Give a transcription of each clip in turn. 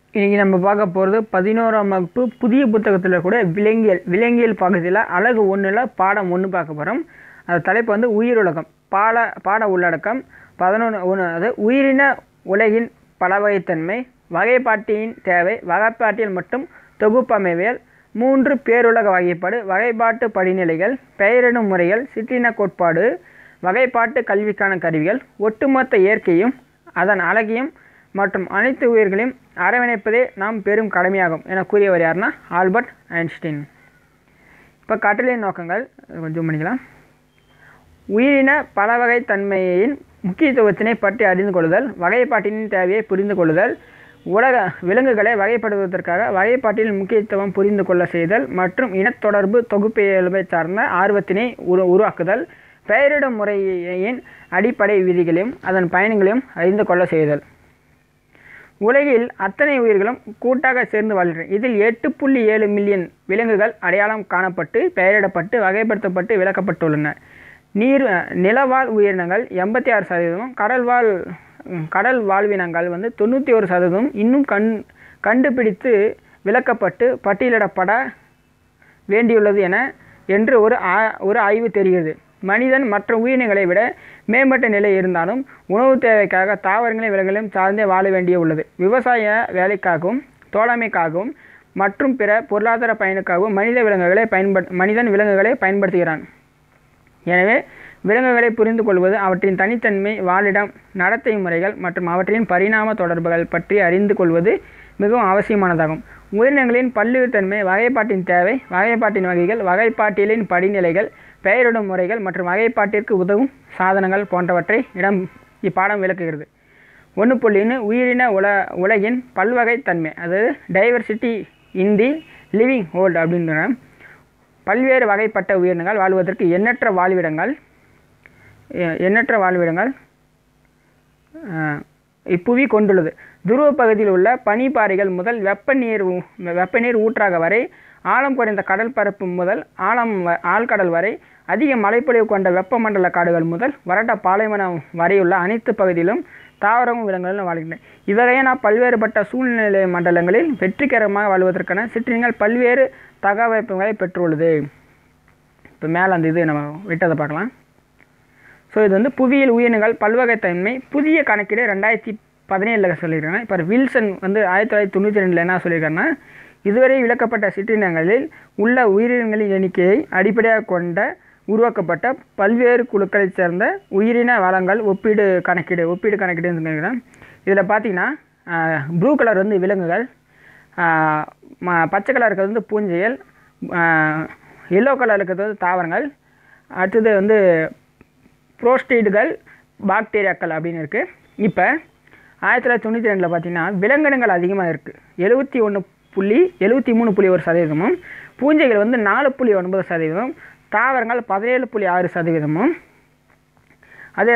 இன்றைக்கி நம்ம பார்க்க போகிறது பதினோராம் வகுப்பு புதிய புத்தகத்தில் கூட விலங்கியல் விலங்கியல் பகுதியில் அழகு ஒன்றில் பாடம் ஒன்று பார்க்க போகிறோம் அந்த தலைப்பு வந்து உயிருலகம் பாட பாட உள்ளடக்கம் பதினொன்று ஒன்று அது உயிரின உலகின் பலவகைத்தன்மை வகைப்பாட்டியின் தேவை வகைப்பாட்டியல் மற்றும் தொகுப்பமைவியல் மூன்று பேருலக வகைப்பாடு வகைப்பாட்டு படிநிலைகள் பெயரிடும் முறைகள் சிற்றின கோட்பாடு வகைப்பாட்டு கல்விக்கான கருவிகள் ஒட்டுமொத்த இயற்கையும் அதன் அழகையும் மற்றும் அனைத்து உயிர்களையும் அரவணைப்பதே நாம் பெரும் கடமையாகும் என கூறியவர் யாருன்னா ஆல்பர்ட் ஐன்ஸ்டீன் இப்போ கட்டளையின் நோக்கங்கள் கொஞ்சம் பண்ணிக்கலாம் உயிரின பலவகைத்தன்மையின் முக்கியத்துவத்தினை பற்றி அறிந்து கொள்ளுதல் வகைப்பாட்டின் தேவையை புரிந்து கொள்ளுதல் உலக விலங்குகளை வகைப்படுத்துவதற்காக வகைப்பாட்டின் முக்கியத்துவம் புரிந்து கொள்ள செய்தல் மற்றும் இனத்தொடர்பு தொகுப்பியல்பை சார்ந்த ஆர்வத்தினை உரு உருவாக்குதல் பெயரிடும் முறையின் அடிப்படை விதிகளையும் அதன் பயன்களையும் அறிந்து கொள்ள செய்தல் உலகில் அத்தனை உயிர்களும் கூட்டாக சேர்ந்து வாழ்கின்றன இதில் எட்டு புள்ளி ஏழு மில்லியன் விலங்குகள் அடையாளம் காணப்பட்டு பெயரிடப்பட்டு வகைப்படுத்தப்பட்டு விளக்கப்பட்டுள்ளன நீர் நிலவாழ் உயிரினங்கள் எண்பத்தி ஆறு சதவீதமும் கடல்வாழ் கடல் வாழ்வினங்கள் வந்து தொண்ணூற்றி ஒரு சதவீதம் இன்னும் கண் கண்டுபிடித்து விளக்கப்பட்டு பட்டியலிடப்பட வேண்டியுள்ளது என என்று ஒரு ஒரு ஆய்வு தெரிகிறது மனிதன் மற்ற உயிரினங்களை விட மேம்பட்ட நிலை இருந்தாலும் உணவு தேவைக்காக தாவரங்களையும் விலங்குகளையும் சார்ந்தே வாழ வேண்டிய உள்ளது விவசாய வேலைக்காகவும் தோழமைக்காகவும் மற்றும் பிற பொருளாதார பயனுக்காகவும் மனித விலங்குகளை பயன்படு மனிதன் விலங்குகளை பயன்படுத்துகிறான் எனவே விலங்குகளை புரிந்து கொள்வது அவற்றின் தனித்தன்மை வாழிடம் நடத்தை முறைகள் மற்றும் அவற்றின் பரிணாம தொடர்புகள் பற்றி அறிந்து கொள்வது மிகவும் அவசியமானதாகும் உயிரினங்களின் பல்லுயிர்த்தன்மை வகைப்பாட்டின் தேவை வகைப்பாட்டின் வகைகள் வகைப்பாட்டியலின் படிநிலைகள் பெயரிடும் முறைகள் மற்றும் வகைப்பாட்டிற்கு உதவும் சாதனங்கள் போன்றவற்றை இடம் இப்பாடம் விளக்குகிறது ஒன்று புள்ளின்னு உயிரின உல உலகின் பல்வகைத்தன்மை அதாவது diversity in the living world அப்படின்ற பல்வேறு வகைப்பட்ட உயிரினங்கள் வாழ்வதற்கு எண்ணற்ற வாழ்விடங்கள் எண்ணற்ற வாழ்விடங்கள் இப்புவி கொண்டுள்ளது துருவ பகுதியில் உள்ள பனிப்பாறைகள் முதல் வெப்ப நீர் வெப்ப நீர் ஊற்றாக வரை ஆழம் குறைந்த கடல் பரப்பு முதல் ஆழம் ஆழ்கடல் வரை அதிக மழைப்பொழிவு கொண்ட வெப்பமண்டல காடுகள் முதல் வறண்ட பாலைவனம் வரையுள்ள அனைத்து பகுதியிலும் தாவரமும் விலங்குகளும் வாழ்கின்றன இவ்வகையான பல்வேறுபட்ட சூழ்நிலை மண்டலங்களில் வெற்றிகரமாக வாழ்வதற்கான சிற்றினங்கள் பல்வேறு தகவமைப்புகளை பெற்றுள்ளது இப்போ மேலே அந்த இது நம்ம விட்டதை பார்க்கலாம் ஸோ இது வந்து புவியியல் உயிரினங்கள் பல்வகைத்தன்மை புதிய கணக்கீடு ரெண்டாயிரத்தி பதினேழில் சொல்லியிருக்காங்க இப்போ வில்சன் வந்து ஆயிரத்தி தொள்ளாயிரத்தி தொண்ணூற்றி ரெண்டில் என்ன சொல்லியிருக்காங்கன்னா இதுவரை விளக்கப்பட்ட சிற்றினங்களில் உள்ள உயிரினங்களின் எண்ணிக்கையை அடிப்படையாக கொண்ட உருவாக்கப்பட்ட பல்வேறு குழுக்களைச் சேர்ந்த உயிரின வளங்கள் ஒப்பீடு கணக்கீடு ஒப்பீடு கணக்கீடுன்னு சொல்லியிருக்கிறேன் இதில் பார்த்தீங்கன்னா ப்ளூ கலர் வந்து விலங்குகள் பச்சை கலர் இருக்கிறது வந்து பூஞ்சைகள் எல்லோ கலர் இருக்கிறது வந்து தாவரங்கள் அடுத்தது வந்து புரோஸ்டீடுகள் பாக்டீரியாக்கள் அப்படின்னு இருக்குது இப்போ ஆயிரத்தி தொள்ளாயிரத்தி தொண்ணூற்றி ரெண்டில் பார்த்தீங்கன்னா விலங்கினங்கள் அதிகமாக இருக்குது எழுபத்தி ஒன்று புள்ளி எழுபத்தி மூணு புள்ளி ஒரு சதவீதமும் பூஞ்சைகள் வந்து நாலு புள்ளி ஒன்பது சதவீதம் தாவரங்கள் பதினேழு புள்ளி ஆறு சதவீதமும் அதே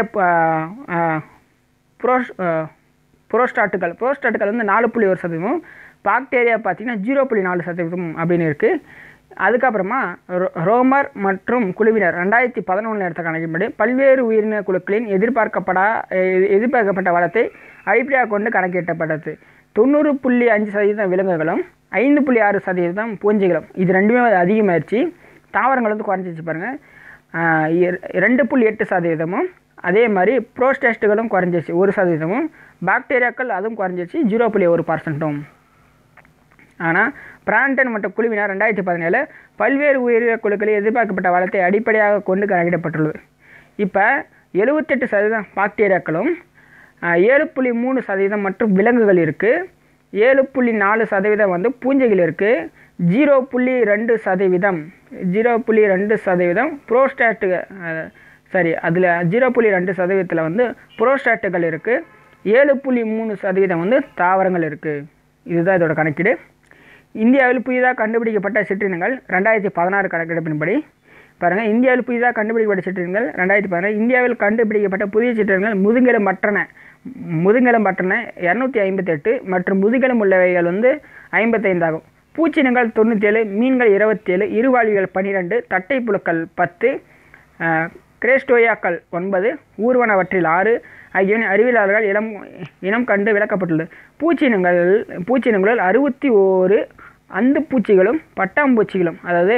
புரோஸ் புரோஸ்டாட்டுகள் புரோஸ்டாட்டுகள் வந்து நாலு புள்ளி ஒரு சதவீதம் பாக்டீரியா பார்த்திங்கன்னா ஜீரோ புள்ளி நாலு சதவீதம் அப்படின்னு இருக்குது அதுக்கப்புறமா ரோமர் மற்றும் குழுவினர் ரெண்டாயிரத்தி பதினொன்றில் எடுத்த கணக்கின்படி பல்வேறு உயிரின குழுக்களின் எதிர்பார்க்கப்படா எதிர்பார்க்கப்பட்ட வளத்தை அடிப்படையாக கொண்டு கணக்கிட்டப்பட்டது தொண்ணூறு புள்ளி அஞ்சு சதவீதம் விலங்குகளும் ஐந்து புள்ளி ஆறு சதவீதம் பூஞ்சைகளும் இது ரெண்டுமே அதிகமாகிடுச்சு தாவரங்கள் வந்து குறைஞ்சிச்சு பாருங்கள் ரெண்டு புள்ளி எட்டு சதவீதமும் அதே மாதிரி ப்ரோஸ்டேஸ்ட்டுகளும் குறைஞ்சிச்சு ஒரு சதவீதமும் பாக்டீரியாக்கள் அதுவும் குறைஞ்சிச்சு ஜீரோ புள்ளி ஒரு பர்சன்ட்டும் ஆனால் பிராண்டன் மற்றும் குழுவினர் ரெண்டாயிரத்தி பதினேழு பல்வேறு உயிரின குழுக்களில் எதிர்பார்க்கப்பட்ட வளத்தை அடிப்படையாக கொண்டு கணக்கிடப்பட்டுள்ளது இப்போ எழுபத்தெட்டு சதவீதம் பாக்டீரியாக்களும் ஏழு புள்ளி மூணு சதவீதம் மற்றும் விலங்குகள் இருக்குது ஏழு புள்ளி நாலு சதவீதம் வந்து பூஞ்சைகள் இருக்குது ஜீரோ புள்ளி ரெண்டு சதவீதம் ஜீரோ புள்ளி ரெண்டு சதவீதம் ப்ரோஸ்டாட்டு சரி அதில் ஜீரோ புள்ளி ரெண்டு சதவீதத்தில் வந்து ப்ரோஸ்டாட்டுகள் இருக்குது ஏழு புள்ளி மூணு சதவீதம் வந்து தாவரங்கள் இருக்குது இதுதான் இதோட கணக்கீடு இந்தியாவில் புதிதாக கண்டுபிடிக்கப்பட்ட சிற்றினங்கள் ரெண்டாயிரத்தி பதினாறு கணக்கெடுப்பின்படி பாருங்கள் இந்தியாவில் புதிதாக கண்டுபிடிக்கப்பட்ட சிற்றினங்கள் ரெண்டாயிரத்தி பதினாறு இந்தியாவில் கண்டுபிடிக்கப்பட்ட புதிய சிற்றினங்கள் முதுகெலும் மற்றன முதுகெலும் மற்றன இரநூத்தி ஐம்பத்தெட்டு மற்றும் முதுகெலும் உள்ளவைகள் வந்து ஐம்பத்தைந்தாகும் பூச்சினங்கள் தொண்ணூற்றேழு மீன்கள் இருபத்தேழு இருவாழிகள் பன்னிரெண்டு தட்டை புழுக்கள் பத்து கிரேஸ்டோயாக்கள் ஒன்பது ஊர்வனவற்றில் ஆறு ஆகியவை அறிவியலாளர்கள் இனம் இனம் கண்டு விளக்கப்பட்டுள்ளது பூச்சினங்கள் பூச்சினங்களில் அறுபத்தி ஓரு அந்து பூச்சிகளும் பட்டாம்பூச்சிகளும் அதாவது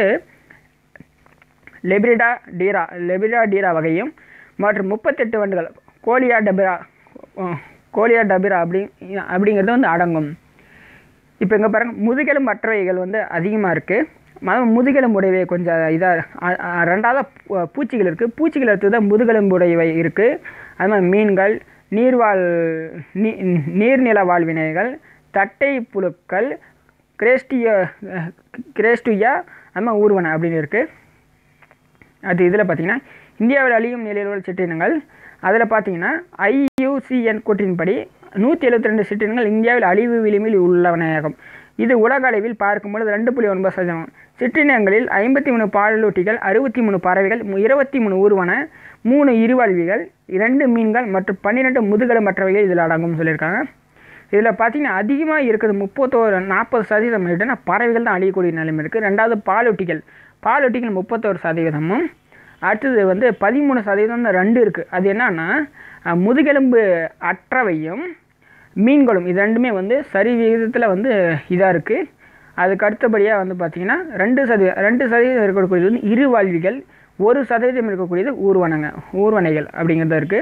லெபிரிடா டீரா லெபிரிடா டீரா வகையும் மற்றும் முப்பத்தெட்டு வண்டுகள் கோலியா டபிரா அஹ், கோலியா டபிரா அப்படி அப்படிங்கிறது வந்து அடங்கும் இப்போ இங்கே பாருங்க முதுகெலும் மற்றவைகள் வந்து அதிகமாக இருக்குது மதம் முதுகெலும்புடையவை கொஞ்சம் இதாக ரெண்டாவது பூ- பூச்சிகள் இருக்குது பூச்சிகள் எடுத்து தான் முதுகெலும்புடையவை இருக்குது அது மாதிரி மீன்கள் நீர்வாழ் நீ நீர்நில வாழ்வினைகள் தட்டை புழுக்கள் கிரேஸ்டிய கிரேஸ்டுயா அது மாதிரி ஊர்வன அப்படின்னு இருக்குது அது இதில் பார்த்தீங்கன்னா இந்தியாவில் அழியும் நிலையில் உள்ள சிற்றினங்கள் அதில் பார்த்தீங்கன்னா ஐயூசிஎன் கூற்றின்படி நூற்றி எழுபத்தி ரெண்டு சிற்றினங்கள் இந்தியாவில் அழிவு விளிம்பில் உள்ளவனாகும் இது உலக அளவில் பார்க்கும்பொழுது ரெண்டு புள்ளி ஒன்பது சதவீதம் சிற்றினங்களில் ஐம்பத்தி மூணு பாலூட்டிகள் அறுபத்தி மூணு பறவைகள் இருபத்தி மூணு ஊர்வன மூணு இருவாழ்விகள் இரண்டு மீன்கள் மற்றும் பன்னிரெண்டு முதுகெலும்பற்றவைகள் இதில் அடங்கும்னு சொல்லியிருக்காங்க இதில் பார்த்தீங்கன்னா அதிகமாக இருக்குது முப்பத்தோரு நாற்பது சதவீதம் இருக்குன்னா பறவைகள் தான் அழியக்கூடிய நிலைமை இருக்குது ரெண்டாவது பாலூட்டிகள் பாலூட்டிகள் முப்பத்தோரு சதவீதமும் அடுத்தது வந்து பதிமூணு சதவீதம் தான் ரெண்டு இருக்குது அது என்னன்னா அஹ், முதுகெலும்பு அற்றவையும் மீன்களும் இது ரெண்டுமே வந்து சரி விகிதத்தில் வந்து இதாக இருக்குது அதுக்கு அடுத்தபடியாக வந்து பார்த்திங்கன்னா ரெண்டு சதவீதம் ரெண்டு சதவீதம் இருக்கக்கூடியது வந்து இருவாழ்விகள் ஒரு சதவீதம் இருக்கக்கூடியது ஊர்வனங்க ஊர்வனைகள் அப்படிங்கிறது இருக்குது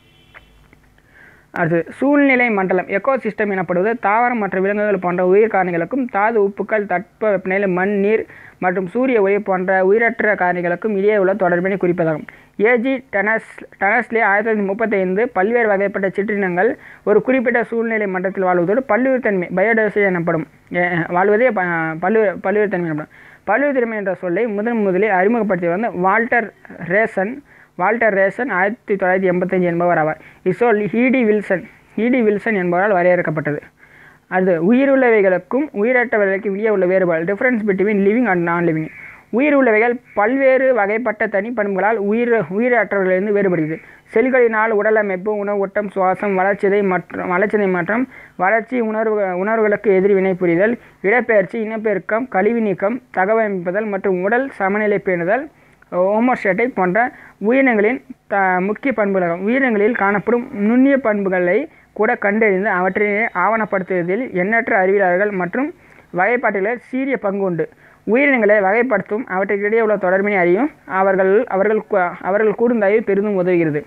அடுத்து சூழ்நிலை மண்டலம் எக்கோசிஸ்டம் எனப்படுவது தாவரம் மற்றும் விலங்குகள் போன்ற உயிர் காரணிகளுக்கும் தாது உப்புக்கள் தட்பவெப்பநிலை மண் நீர் மற்றும் சூரிய ஒளி போன்ற உயிரற்ற காரணிகளுக்கும் இடையே உள்ள தொடர்பினை குறிப்பதாகும் ஏஜி டனஸ் டனஸ்லே ஆயிரத்தி தொள்ளாயிரத்தி முப்பத்தைந்து பல்வேறு வகைப்பட்ட சிற்றினங்கள் ஒரு குறிப்பிட்ட சூழ்நிலை மண்டலத்தில் வாழ்வதோடு பல்லுயிர்த்தன்மை பயோடைவர்சிட்டி எனப்படும் எ- வாழ்வதே ப- பல்லுயிர் பல்லுயிர்த்தன்மை எனப்படும் பல்லுயிர்த்தன்மை என்ற சொல்லை முதன் முதலில் அறிமுகப்படுத்தியவர் வந்து வால்டர் ரேசன் வால்டர் ரேசன் ஆயிரத்தி தொள்ளாயிரத்தி எண்பத்தஞ்சு என்பவர் ஆவார் இச்சொல் ஹீடி வில்சன் ஹீடி வில்சன் என்பவரால் வரையறுக்கப்பட்டது அது உயிருள்ளவைகளுக்கும் உயிரற்றவைகளுக்கும் இடையே உள்ள வேறுபாடு difference between living and non living உயிர் உள்ளவைகள் பல்வேறு வகைப்பட்ட தனிப்பண்புகளால் உயிர் உயிரற்றவர்களிலிருந்து வேறுபடுகிறது செல்களினால் உடலமைப்பு உணவு ஓட்டம் சுவாசம் வளர்ச்சிதை மற்றும் வளர்ச்சிதை மாற்றம் வளர்ச்சி உணர்வு உணர்வுகளுக்கு எதிர் வினை புரிதல் இடப்பெயர்ச்சி இனப்பெருக்கம் கழிவு நீக்கம் தகவமைப்புதல் மற்றும் உடல் சமநிலை பேணுதல் ஹோமோஸ்டேட்டிக் போன்ற உயிரினங்களின் த முக்கிய பண்புகளாகும் உயிரினங்களில் காணப்படும் நுண்ணிய பண்புகளை கூட கண்டறிந்து அவற்றை ஆவணப்படுத்துவதில் எண்ணற்ற அறிவியலாளர்கள் மற்றும் வகைப்பாட்டினர் சீரிய பங்கு உண்டு உயிரினங்களை வகைப்படுத்தும் அவற்றுக்கிடையே உள்ள தொடர்பினை அறியும் அவர்கள் அவர்கள் கு- அவர்கள் கூடும் தயவு பெரிதும் உதவுகிறது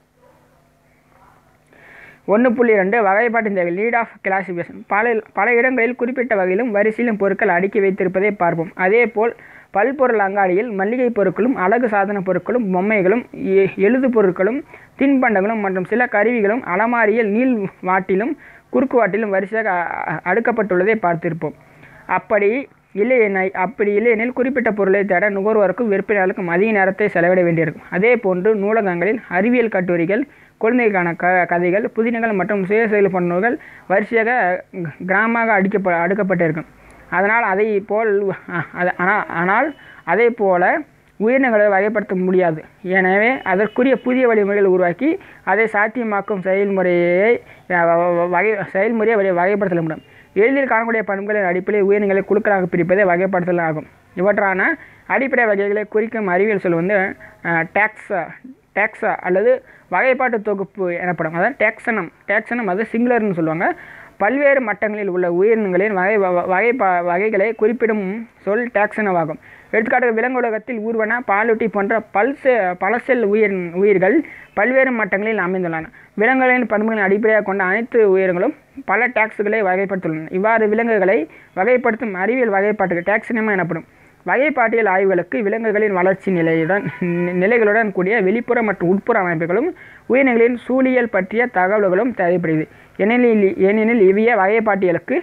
ஒன்று புள்ளி ரெண்டு வகைப்பாட்டின் தேவை லீட் ஆஃப் கிளாசிஃபிகேஷன் பல பல இடங்களில் குறிப்பிட்ட வகையிலும் வரிசையிலும் பொருட்கள் அடுக்கி வைத்திருப்பதை பார்ப்போம் அதேபோல் பல்பொருள் அங்காடியில் மல்லிகை பொருட்களும் அழகு சாதன பொருட்களும் பொம்மைகளும் எ- எழுது பொருட்களும் தின்பண்டங்களும் மற்றும் சில கருவிகளும் அலமாரியில் நீள் வாட்டிலும் குறுக்கு வாட்டிலும் வரிசையாக அ- அ- அடுக்கப்பட்டுள்ளதை பார்த்திருப்போம் அப்படி இல்லையெனில் அப்படி இல்லையெனில் குறிப்பிட்ட பொருளை தேட நுகர்வோருக்கும் விற்பனையாளருக்கும் அதிக நேரத்தை செலவிட வேண்டியிருக்கும் அதே போன்று நூலகங்களில் அறிவியல் கட்டுரைகள் குழந்தைகளுக்கான க கதைகள் புதினங்கள் மற்றும் சுயசெயல் போன்ற நூல்கள் வரிசையாக க- கிராமமாக அடிக்கப்ப அடுக்கப்பட்டிருக்கும் அதனால் அதை போல் அ- அது- ஆனால் ஆனால் அதே போல உயிரினங்களை வகைப்படுத்த முடியாது எனவே அதற்குரிய புதிய வழிமுறைகளை உருவாக்கி அதை சாத்தியமாக்கும் செயல்முறையை அஹ், வ- வ- வகை செயல்முறையை வகை- வகைப்படுத்தல் முடியும் எளிதில் காணக்கூடிய பண்புகளின் அடிப்படையில் உயிரினங்களை குழுக்களாக பிரிப்பதே வகைப்படுத்தல் ஆகும் இவற்றான அடிப்படை வகைகளை குறிக்கும் அறிவியல் சொல் வந்து டேக்ஸா டேக்ஸா அல்லது வகைப்பாட்டு தொகுப்பு எனப்படும் அதாவது டேக்ஸனம் டேக்ஸனம் அது சிங்குலர்னு சொல்லுவாங்க பல்வேறு மட்டங்களில் உள்ள உயிரினங்களின் வகை வ- வகைப்பா வகைகளை குறிப்பிடும் சொல் டேக்ஸனவாகும் எடுத்துக்காட்டுக்கு விலங்கு உலகத்தில் ஊர்வன பாலூட்டி போன்ற பல்செ பல செல் உயிர் உயிர்கள் பல்வேறு மட்டங்களில் அமைந்துள்ளன விலங்குகளின் பண்புகளின் அடிப்படையாக கொண்ட அனைத்து உயிர்களும் பல டாக்ஸுகளை வகைப்படுத்தியுள்ளன இவ்வாறு விலங்குகளை வகைப்படுத்தும் அறிவியல் வகைப்பாட்டுக்கு டாக்ஸினமா எனப்படும் வகைப்பாட்டியல் ஆய்வுகளுக்கு விலங்குகளின் வளர்ச்சி நிலையுடன் நி- நிலைகளுடன் கூடிய வெளிப்புற மற்றும் உட்புற அமைப்புகளும் உயிரினங்களின் சூழியல் பற்றிய தகவல்களும் தேவைப்படுகிறது ஏனெனில் ஏனெனில் இவைய வகைப்பாட்டியலுக்கு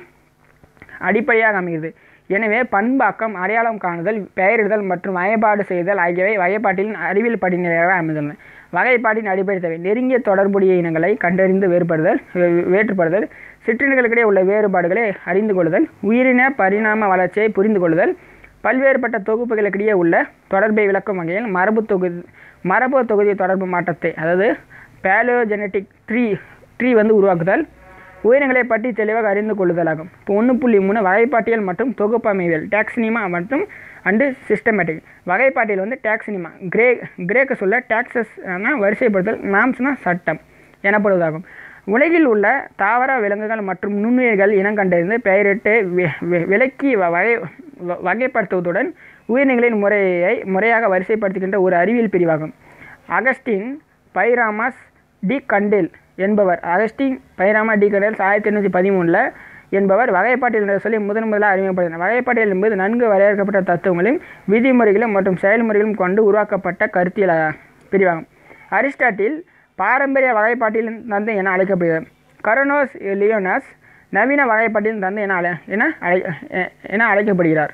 அடிப்படையாக அமைகிறது எனவே பண்பாக்கம் அடையாளம் காணுதல் பெயரிடுதல் மற்றும் வகைப்பாடு செய்தல் ஆகியவை வகைப்பாட்டின் அறிவியல் படிநிலையாக அமைந்துள்ளன வகைப்பாட்டின் அடிப்படை தேவை நெருங்கிய தொடர்புடைய இனங்களை கண்டறிந்து வேறுபடுதல் வே- வேற்றுப்படுதல் சிற்றினங்களுக்கிடையே உள்ள வேறுபாடுகளை அறிந்து கொள்ளுதல் உயிரின பரிணாம வளர்ச்சியை புரிந்து கொள்ளுதல் பல்வேறுபட்ட தொகுப்புகளுக்கிடையே உள்ள தொடர்பை விளக்கும் வகையில் மரபு தொகுதி மரபு தொகுதி தொடர்பு மாற்றத்தை அதாவது பேலோஜெனட்டிக் ட்ரீ ட்ரீ வந்து உருவாக்குதல் உயிரினங்களை பற்றி தெளிவாக அறிந்து கொள்ளுதலாகும் இப்போ ஒன்று புள்ளி மூணு வகைப்பாட்டியல் மற்றும் தொகுப்பமைவியல் டாக்ஸினிமா மற்றும் அண்டு சிஸ்டமேட்டிக் வகைப்பாட்டியல் வந்து டாக்ஸினிமா கிரே கிரேக்க சொல்ல டாக்ஸஸ்னா வரிசைப்படுத்தல் நாம்ஸ்னா சட்டம் எனப்படுவதாகும் உலகில் உள்ள தாவர விலங்குகள் மற்றும் நுண்ணுயிர்கள் இனங்கண்டறிந்து பெயரிட்டு வி- வி- விலக்கி வ- வகை வ- வகைப்படுத்துவதுடன் உயிரினங்களின் முறையை முறையாக வரிசைப்படுத்துகின்ற ஒரு அறிவியல் பிரிவாகும் அகஸ்டின் பைராமஸ் டி கண்டேல் என்பவர் அகஸ்டின் பைராமா டி கண்டேல் ஆயிரத்தி எண்ணூற்றி பதிமூணில் என்பவர் வகைப்பாட்டியல் என்ற சொல்லி முதன் முதலாக அறிமுகப்படுத்தினார் வகைப்பாட்டியல் என்பது நன்கு வரையறுக்கப்பட்ட தத்துவங்களையும் விதிமுறைகளும் மற்றும் செயல்முறைகளும் கொண்டு உருவாக்கப்பட்ட கருத்தியல் அஹ், பிரிவாகும் அரிஸ்டாட்டில் பாரம்பரிய வகைப்பாட்டியலின் தந்தை என அழைக்கப்படுகிறார் கரோனோஸ் லியோனஸ் நவீன வகைப்பாட்டியலின் தந்தை என அழை என அழை எ- என அழைக்கப்படுகிறார்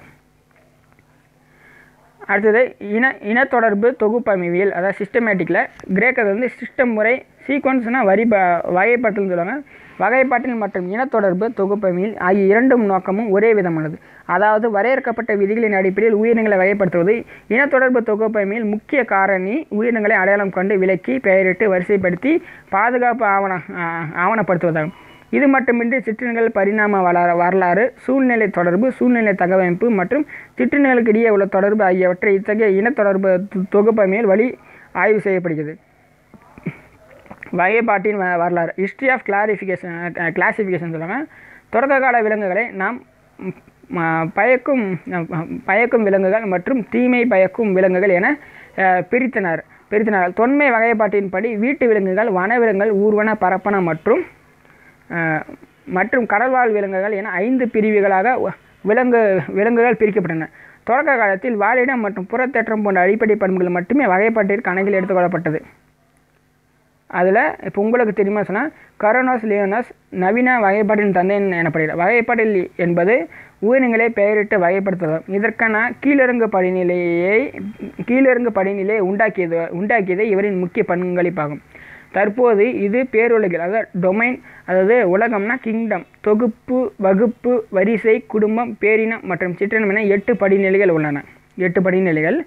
அடுத்தது இன இனத்தொடர்பு தொகுப்பமைவியல் அதாவது சிஸ்டமேட்டிக்கில் கிரேக்கர் வந்து சிஸ்டம் முறை சீக்வன்ஸ்னால் வரி ப வகைப்பாட்டில்னு சொல்லுவாங்க வகைப்பாட்டில் மற்றும் இனத்தொடர்பு தொகுப்பமைவியல் ஆகிய இரண்டும் நோக்கமும் ஒரே விதமானது அதாவது வரையறுக்கப்பட்ட விதிகளின் அடிப்படையில் உயிரினங்களை வகைப்படுத்துவது இனத்தொடர்பு தொகுப்பமையில் முக்கிய காரணி உயிரினங்களை அடையாளம் கண்டு விலக்கி பெயரிட்டு வரிசைப்படுத்தி பாதுகாப்பு ஆவண ஆ- ஆவணப்படுத்துவதாகும் இது மட்டுமின்றி சிற்றினங்கள் பரிணாம வளர வரலாறு சூழ்நிலை தொடர்பு சூழ்நிலை தகவமைப்பு மற்றும் சிற்றினங்களுக்கு இடையே உள்ள தொடர்பு ஆகியவற்றை இத்தகைய இனத்தொடர்பு தொ- தொகுப்பமையில் வழி ஆய்வு செய்யப்படுகிறது வகைப்பாட்டின் வ- வரலாறு ஹிஸ்ட்ரி ஆஃப் கிளாரிஃபிகேஷன் கிளாசிஃபிகேஷன் சொல்லுவாங்க தொடக்க கால விலங்குகளை நாம் ம், ம- பயக்கும் அஹ், பயக்கும் விலங்குகள் மற்றும் தீமை பயக்கும் விலங்குகள் என அஹ், பிரித்தனர் பிரித்தனர் தொன்மை வகைப்பாட்டின்படி வீட்டு விலங்குகள் வனவிலங்குகள் ஊர்வன பரப்பன மற்றும் அஹ், மற்றும் கடல்வாழ் விலங்குகள் என ஐந்து பிரிவுகளாக வ- விலங்கு விலங்குகள் பிரிக்கப்பட்டன தொடக்க காலத்தில் வாழிடம் மற்றும் புறத்தேற்றம் போன்ற அடிப்படை பண்புகள் மட்டுமே வகைப்பாட்டிற்கு கணக்கில் எடுத்துக்கொள்ளப்பட்டது அதில் இப்போ உங்களுக்கு தெரியுமா சொன்னால் கரோனோஸ் லியோனஸ் நவீன வகைப்பாட்டின் தந்தை எனப்படுகிறார் வகைப்பாட்டில் என்பது உயிரினங்களை பெயரிட்டு வகைப்படுத்துவது இதற்கான கீழிறங்கு படிநிலையை கீழிறங்கு படிநிலையை உண்டாக்கியது உண்டாக்கியது இவரின் முக்கிய பங்களிப்பாகும் தற்போது இது பேருலகில் அதாவது டொமைன் அதாவது உலகம்னா கிங்டம் தொகுப்பு வகுப்பு வரிசை குடும்பம் பேரினம் மற்றும் சிற்றினம் என எட்டு படிநிலைகள் உள்ளன எட்டு படிநிலைகள்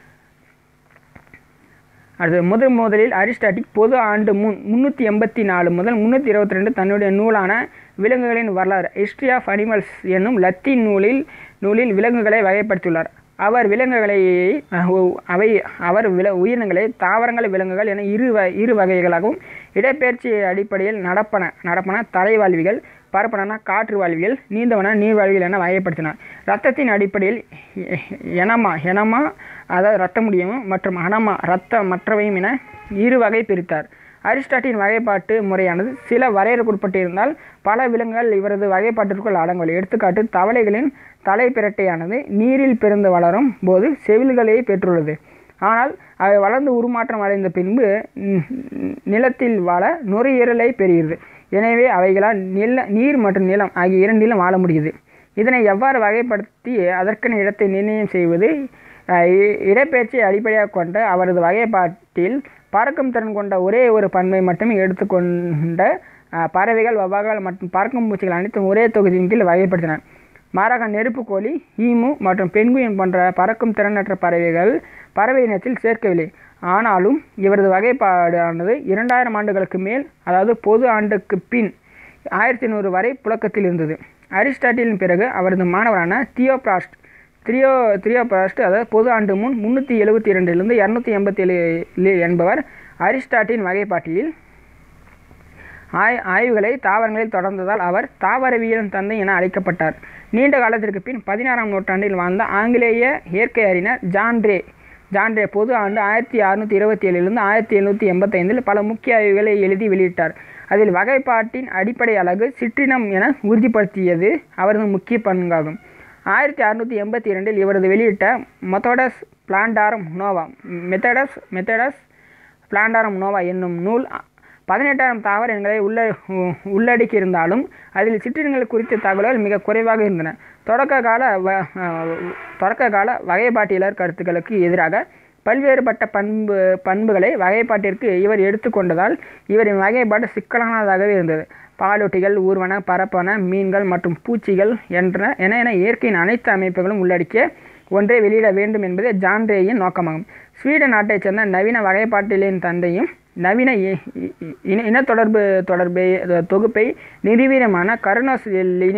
அடுத்து முதல் முதலில் அரிஸ்டாட்டிக் பொது ஆண்டு முன் முந்நூற்றி எண்பத்தி நாலு முதல் முந்நூற்றி இருபத்தி ரெண்டு தன்னுடைய நூலான விலங்குகளின் வரலாறு ஹிஸ்ட்ரி ஆஃப் அனிமல்ஸ் என்னும் லத்தீன் நூலில் நூலில் விலங்குகளை வகைப்படுத்தியுள்ளார் அவர் விலங்குகளை அஹ், ஒ- அவை அவர் வில உயிரினங்களை தாவரங்கள் விலங்குகள் என இரு வ இரு வகைகளாகவும் இடப்பெயர்ச்சி அடிப்படையில் நடப்பன நடப்பன தலைவாழ்விகள் பரப்பன காற்று வாழ்வியல் நீந்தவன நீர்வாழ்வியல் என வகைப்படுத்தினார் இரத்தத்தின் அடிப்படையில் எ- எனமா எனமா அதாவது இரத்த முடியவும் மற்றும் அனமா இரத்த மற்றவையும் என இரு வகை பிரித்தார் அரிஸ்டாட்டின் வகைப்பாட்டு முறையானது சில வரையறுக்குட்பட்டிருந்தால் பல விலங்குகள் இவரது வகைப்பாட்டிற்குள் அடங்கவில்லை எடுத்துக்காட்டு தவளைகளின் தலைப்பிரட்டையானது நீரில் பிறந்து வளரும் போது செவில்களை பெற்றுள்ளது ஆனால் அவை வளர்ந்து உருமாற்றம் அடைந்த பின்பு ந- நிலத்தில் வாழ நுரையீரலை பெறுகிறது எனவே அவைகளால் நில நீர் மற்றும் நிலம் ஆகிய இரண்டிலும் வாழ முடியுது இதனை எவ்வாறு வகைப்படுத்தி அதற்கான இடத்தை நிர்ணயம் செய்வது அஹ், இ- இடப்பெயர்ச்சியை அடிப்படையாக கொண்ட அவரது வகைப்பாட்டில் பறக்கும் திறன் கொண்ட ஒரே ஒரு பண்பை மட்டுமே எடுத்துக்கொண்ட அஹ், பறவைகள் வவ்வால்கள் மற்றும் பறக்கும் பூச்சிகள் அனைத்தும் ஒரே தொகுதியின் கீழ் வகைப்படுத்தினார் மாறாக நெருப்புக்கோழி ஈமு மற்றும் பெங்குயின் போன்ற பறக்கும் திறனற்ற பறவைகள் பறவை இனத்தில் சேர்க்கவில்லை ஆனாலும் இவரது வகைப்பாடானது இரண்டாயிரம் ஆண்டுகளுக்கு மேல் அதாவது பொது ஆண்டுக்கு பின் ஆயிரத்தி நூறு வரை புழக்கத்தில் இருந்தது அரிஸ்டாட்டிலின் பிறகு அவரது மாணவரான தியோபிராஸ்ட் திரியோ திரியோபிராஸ்ட் அதாவது பொது ஆண்டு முன் முந்நூற்றி எழுபத்தி இரண்டிலிருந்து இரநூத்தி எண்பத்தி ஏழு என்பவர் அரிஸ்டாட்டின் வகைப்பாட்டியில் ஆய் ஆய்வுகளை தாவரங்களில் தொடர்ந்ததால் அவர் தாவரவியலின் தந்தை என அழைக்கப்பட்டார் நீண்ட காலத்திற்கு பின் பதினாறாம் நூற்றாண்டில் வாழ்ந்த ஆங்கிலேய இயற்கை அறிஞர் ஜான் ரே ஜான் ரே பொது ஆண்டு ஆயிரத்தி அறுநூற்றி இருபத்தி ஏழிலிருந்து ஆயிரத்தி எழுநூற்றி எண்பத்தைந்தில் பல முக்கிய ஆய்வுகளை எழுதி வெளியிட்டார் அதில் வகைப்பாட்டின் அடிப்படை அலகு சிற்றினம் என உறுதிப்படுத்தியது அவரது முக்கிய பங்காகும் ஆயிரத்தி அறுநூற்றி எண்பத்தி இரண்டில் இவரது வெளியிட்ட மெத்தோடஸ் பிளான்டாரம் நோவா மெத்தடஸ் மெத்தடஸ் பிளான்டாரம் நோவா என்னும் நூல் பதினெட்டாயிரம் தாவர எண்களை உள்ள உள்ளடக்கியிருந்தாலும் அதில் சிற்றினங்கள் குறித்த தகவல்கள் மிக குறைவாக இருந்தன தொடக்க கால வ அஹ் தொடக்க கால வகைப்பாட்டியலர் கருத்துக்களுக்கு எதிராக பல்வேறுபட்ட பண்பு பண்புகளை வகைப்பாட்டிற்கு இவர் எடுத்துக்கொண்டதால் இவரின் வகைப்பாடு சிக்கலானதாகவே இருந்தது பாலூட்டிகள் ஊர்வன பரப்பன மீன்கள் மற்றும் பூச்சிகள் என்ற என என இயற்கையின் அனைத்து அமைப்புகளும் உள்ளடக்கிய ஒன்றை வெளியிட வேண்டும் என்பதே ஜான் ரேயின் நோக்கமாகும் ஸ்வீடன் நாட்டைச் சேர்ந்த நவீன வகைப்பாட்டியலின் தந்தையும் நவீன இ- இ- இன இனத்தொடர்பு தொடர்பை தொகுப்பை நிறுவனமான கருணாஸ்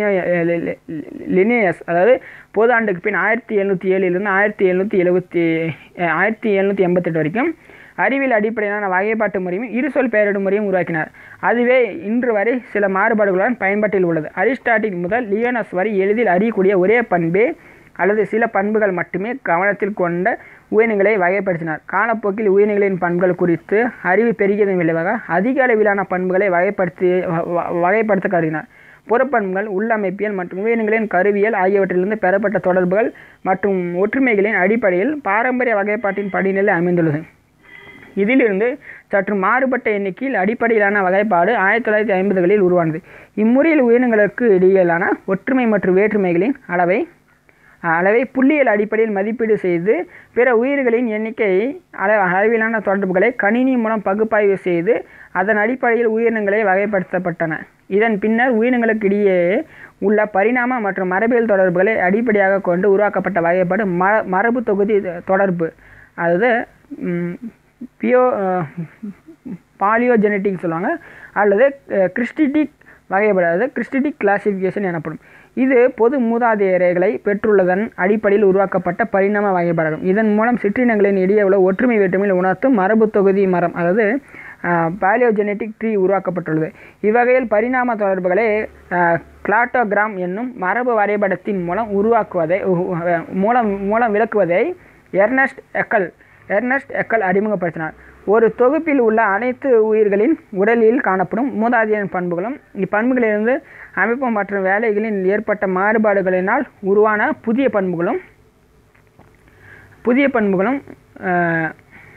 லினியஸ் அதாவது பொது ஆண்டுக்கு பின் ஆயிரத்தி எழுநூற்றி ஏழிலிருந்து ஆயிரத்தி எழுநூற்றி எழுபத்தி ஆயிரத்தி எழுநூற்றி எண்பத்தெட்டு வரைக்கும் அறிவியல் அடிப்படையிலான வகைப்பாட்டு முறையும் இருசொல் பெயரிடும் முறையும் உருவாக்கினார் அதுவே இன்று வரை சில மாறுபாடுகளுடன் பயன்பாட்டில் உள்ளது அரிஸ்டாட்டில் முதல் லியோனஸ் வரை எளிதில் அறியக்கூடிய ஒரே பண்பே அல்லது சில பண்புகள் மட்டுமே கவனத்தில் கொண்ட உயிரினங்களை வகைப்படுத்தினார் காலப்போக்கில் உயிரினங்களின் பண்புகள் குறித்து அறிவு பெருகியதன் விளைவாக அதிக அளவிலான பண்புகளை வகைப்படுத்தி வ- வ- வகைப்படுத்த கருதினார் புறப்பண்புகள் உள்ளமைப்பியல் மற்றும் உயிரினங்களின் கருவியல் ஆகியவற்றிலிருந்து பெறப்பட்ட தொடர்புகள் மற்றும் ஒற்றுமைகளின் அடிப்படையில் பாரம்பரிய வகைப்பாட்டின் படிநிலை அமைந்துள்ளது இதிலிருந்து சற்று மாறுபட்ட எண்ணிக்கையில் அடிப்படையிலான வகைப்பாடு ஆயிரத்தி தொள்ளாயிரத்தி ஐம்பதுகளில் உருவானது இம்முறையில் உயிரினங்களுக்கு இடையிலான ஒற்றுமை மற்றும் வேற்றுமைகளின் அளவை அளவை புள்ளியியல் அடிப்படையில் மதிப்பீடு செய்து பிற உயிர்களின் எண்ணிக்கை அள அளவிலான தொடர்புகளை கணினி மூலம் பகுப்பாய்வு செய்து அதன் அடிப்படையில் உயிரினங்களை வகைப்படுத்தப்பட்டன இதன் பின்னர் உயிரினங்களுக்கு இடையே உள்ள பரிணாம மற்றும் மரபியல் தொடர்புகளை அடிப்படையாக கொண்டு உருவாக்கப்பட்ட வகைப்பாடு ம மரபு தொகுதி தொடர்பு அதாவது பியோ பாலியோஜெனட்டிக் சொல்லுவாங்க அல்லது கிறிஸ்டிடிக் வகைப்பாடு அதாவது கிறிஸ்டிடிக் கிளாசிஃபிகேஷன் எனப்படும் இது பொது மூதாதையர்களை பெற்றுள்ளதன் அடிப்படையில் உருவாக்கப்பட்ட பரிணாம வகைப்பாடாகும் இதன் மூலம் சிற்றினங்களின் இடையே உள்ள ஒற்றுமை வேற்றுமையில் உணர்த்தும் மரபு தொகுதி மரம் அதாவது பாலியோஜெனட்டிக் ட்ரீ உருவாக்கப்பட்டுள்ளது இவ்வகையில் பரிணாம தொடர்புகளை கிளாட்டோகிராம் என்னும் மரபு வரைபடத்தின் மூலம் உருவாக்குவதை உ- உ- மூலம் மூலம் விளக்குவதை எர்னஸ்ட் எக்கல் எர்னஸ்ட் எக்கல் அறிமுகப்படுத்தினார் ஒரு தொகுப்பில் உள்ள அனைத்து உயிர்களின் உடலில் காணப்படும் மூதாதையரின் பண்புகளும் இப்பண்புகளிலிருந்து அமைப்பு மற்றும் வேலைகளில் ஏற்பட்ட மாறுபாடுகளினால் உருவான புதிய பண்புகளும் புதிய பண்புகளும் அஹ்,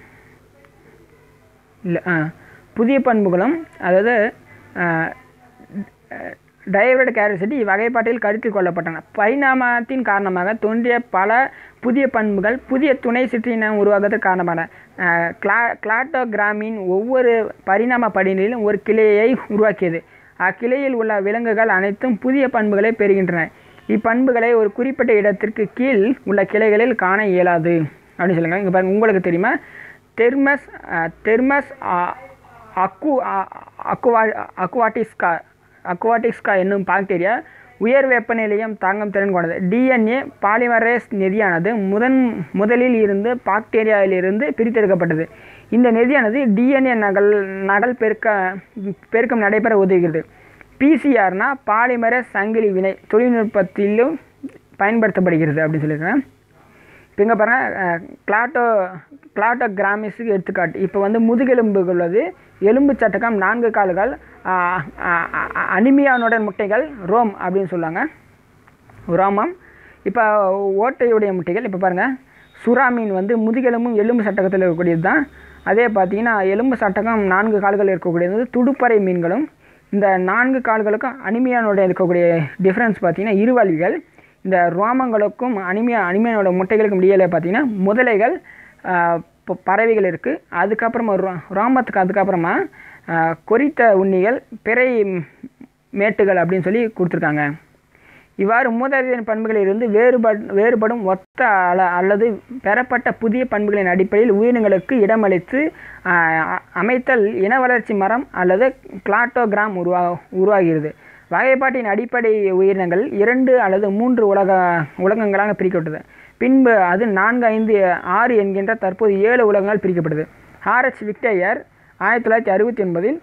இல்லை ஆ புதிய பண்புகளும் அதாவது டைவர்ட் கேரசிட்டி இவ்வகைப்பாட்டில் கருத்தில் கொள்ளப்பட்டன பரிணாமத்தின் காரணமாக தோன்றிய பல புதிய பண்புகள் புதிய துணை சிற்றினம் உருவாகுவதற்கு காரணமான அஹ், கிளா கிளாட்டோகிராமின் ஒவ்வொரு பரிணாம படிநிலையிலும் ஒரு கிளையை உருவாக்கியது அக்கிளையில் உள்ள விலங்குகள் அனைத்தும் புதிய பண்புகளை பெறுகின்றன இப்பண்புகளை ஒரு குறிப்பிட்ட இடத்திற்கு கீழ் உள்ள கிளைகளில் காண இயலாது அப்படின்னு சொல்லுங்க இங்கே பாருங்க உங்களுக்கு தெரியுமா தெர்மஸ் அஹ், தெர்மஸ் அ- அக்கு அ- அக்குவா அக்குவாட்டிஸ்கா அக்குவாட்டிக்ஸ்கா என்னும் பாக்டீரியா உயர் வெப்பநிலையும் தாங்கும் திறன் கொண்டது டிஎன்ஏ பாலிமரேஸ் நெதியானது முதன் முதலில் இருந்து பாக்டீரியாவிலிருந்து பிரித்தெடுக்கப்பட்டது இந்த நெதியானது டிஎன்ஏ நகல் நகல் பெருக்க பெருக்கம் நடைபெற உதவுகிறது பிசிஆர்னா பாலிமரஸ் சங்கிலி வினை தொழில்நுட்பத்திலும் பயன்படுத்தப்படுகிறது அப்படின்னு சொல்லியிருக்கேன் இப்போ இங்கே பாருங்கள் கிளாட்டோ கிளாட்டோ கிராமிஸுக்கு எடுத்துக்காட்டு இப்போ வந்து முதுகெலும்புகள் உள்ளது எலும்பு சட்டகம் நான்கு கால்கள் ஆஹ், ஆஹ், ஆஹ், அனிமியானுடன் முட்டைகள் ரோம் அப்படின்னு சொல்லுவாங்க ரோமம் இப்போ ஓட்டையுடைய முட்டைகள் இப்போ பாருங்கள் சுறா மீன் வந்து முதுகெலும்பும் எலும்பு சட்டகத்தில் இருக்கக்கூடியது தான் அதே பார்த்தீங்கன்னா எலும்பு சட்டகம் நான்கு கால்கள் இருக்கக்கூடியது வந்து துடுப்பறை மீன்களும் இந்த நான்கு கால்களுக்கும் அனிமியானோட இருக்கக்கூடிய டிஃப்ரென்ஸ் பார்த்தீங்கன்னா இருவாழ்விகள் இந்த ரோமங்களுக்கும் அனிமியா அனிமியானோட முட்டைகளுக்கும் இடையில பார்த்தீங்கன்னா முதலைகள் ஆஹ், ப- பறவைகள் இருக்குது அதுக்கப்புறமா ரோ ரோமத்துக்கு அதுக்கப்புறமா ஆஹ், கொறித்த உண்ணிகள் பிறை மேட்டுகள் அப்படின்னு சொல்லி கொடுத்துருக்காங்க இவ்வாறு மூதாதையரின் பண்புகளிலிருந்து வேறுபட் வேறுபடும் ஒத்த அல அல்லது பெறப்பட்ட புதிய பண்புகளின் அடிப்படையில் உயிரினங்களுக்கு இடமளித்து ஆஹ், அ- அமைத்தல் இன வளர்ச்சி மரம் அல்லது கிளாட்டோகிராம் உருவா உருவாகிறது வகைப்பாட்டின் அடிப்படை உயிரினங்கள் இரண்டு அல்லது மூன்று உலக உலகங்களாக பிரிக்கப்பட்டது பின்பு அது நான்கு ஐந்து ஆறு என்கின்ற தற்போது ஏழு உலகங்கள் பிரிக்கப்பட்டது ஆர்எச் விக்டேயர் ஆயிரத்தி தொள்ளாயிரத்தி அறுபத்தி ஒன்பதில்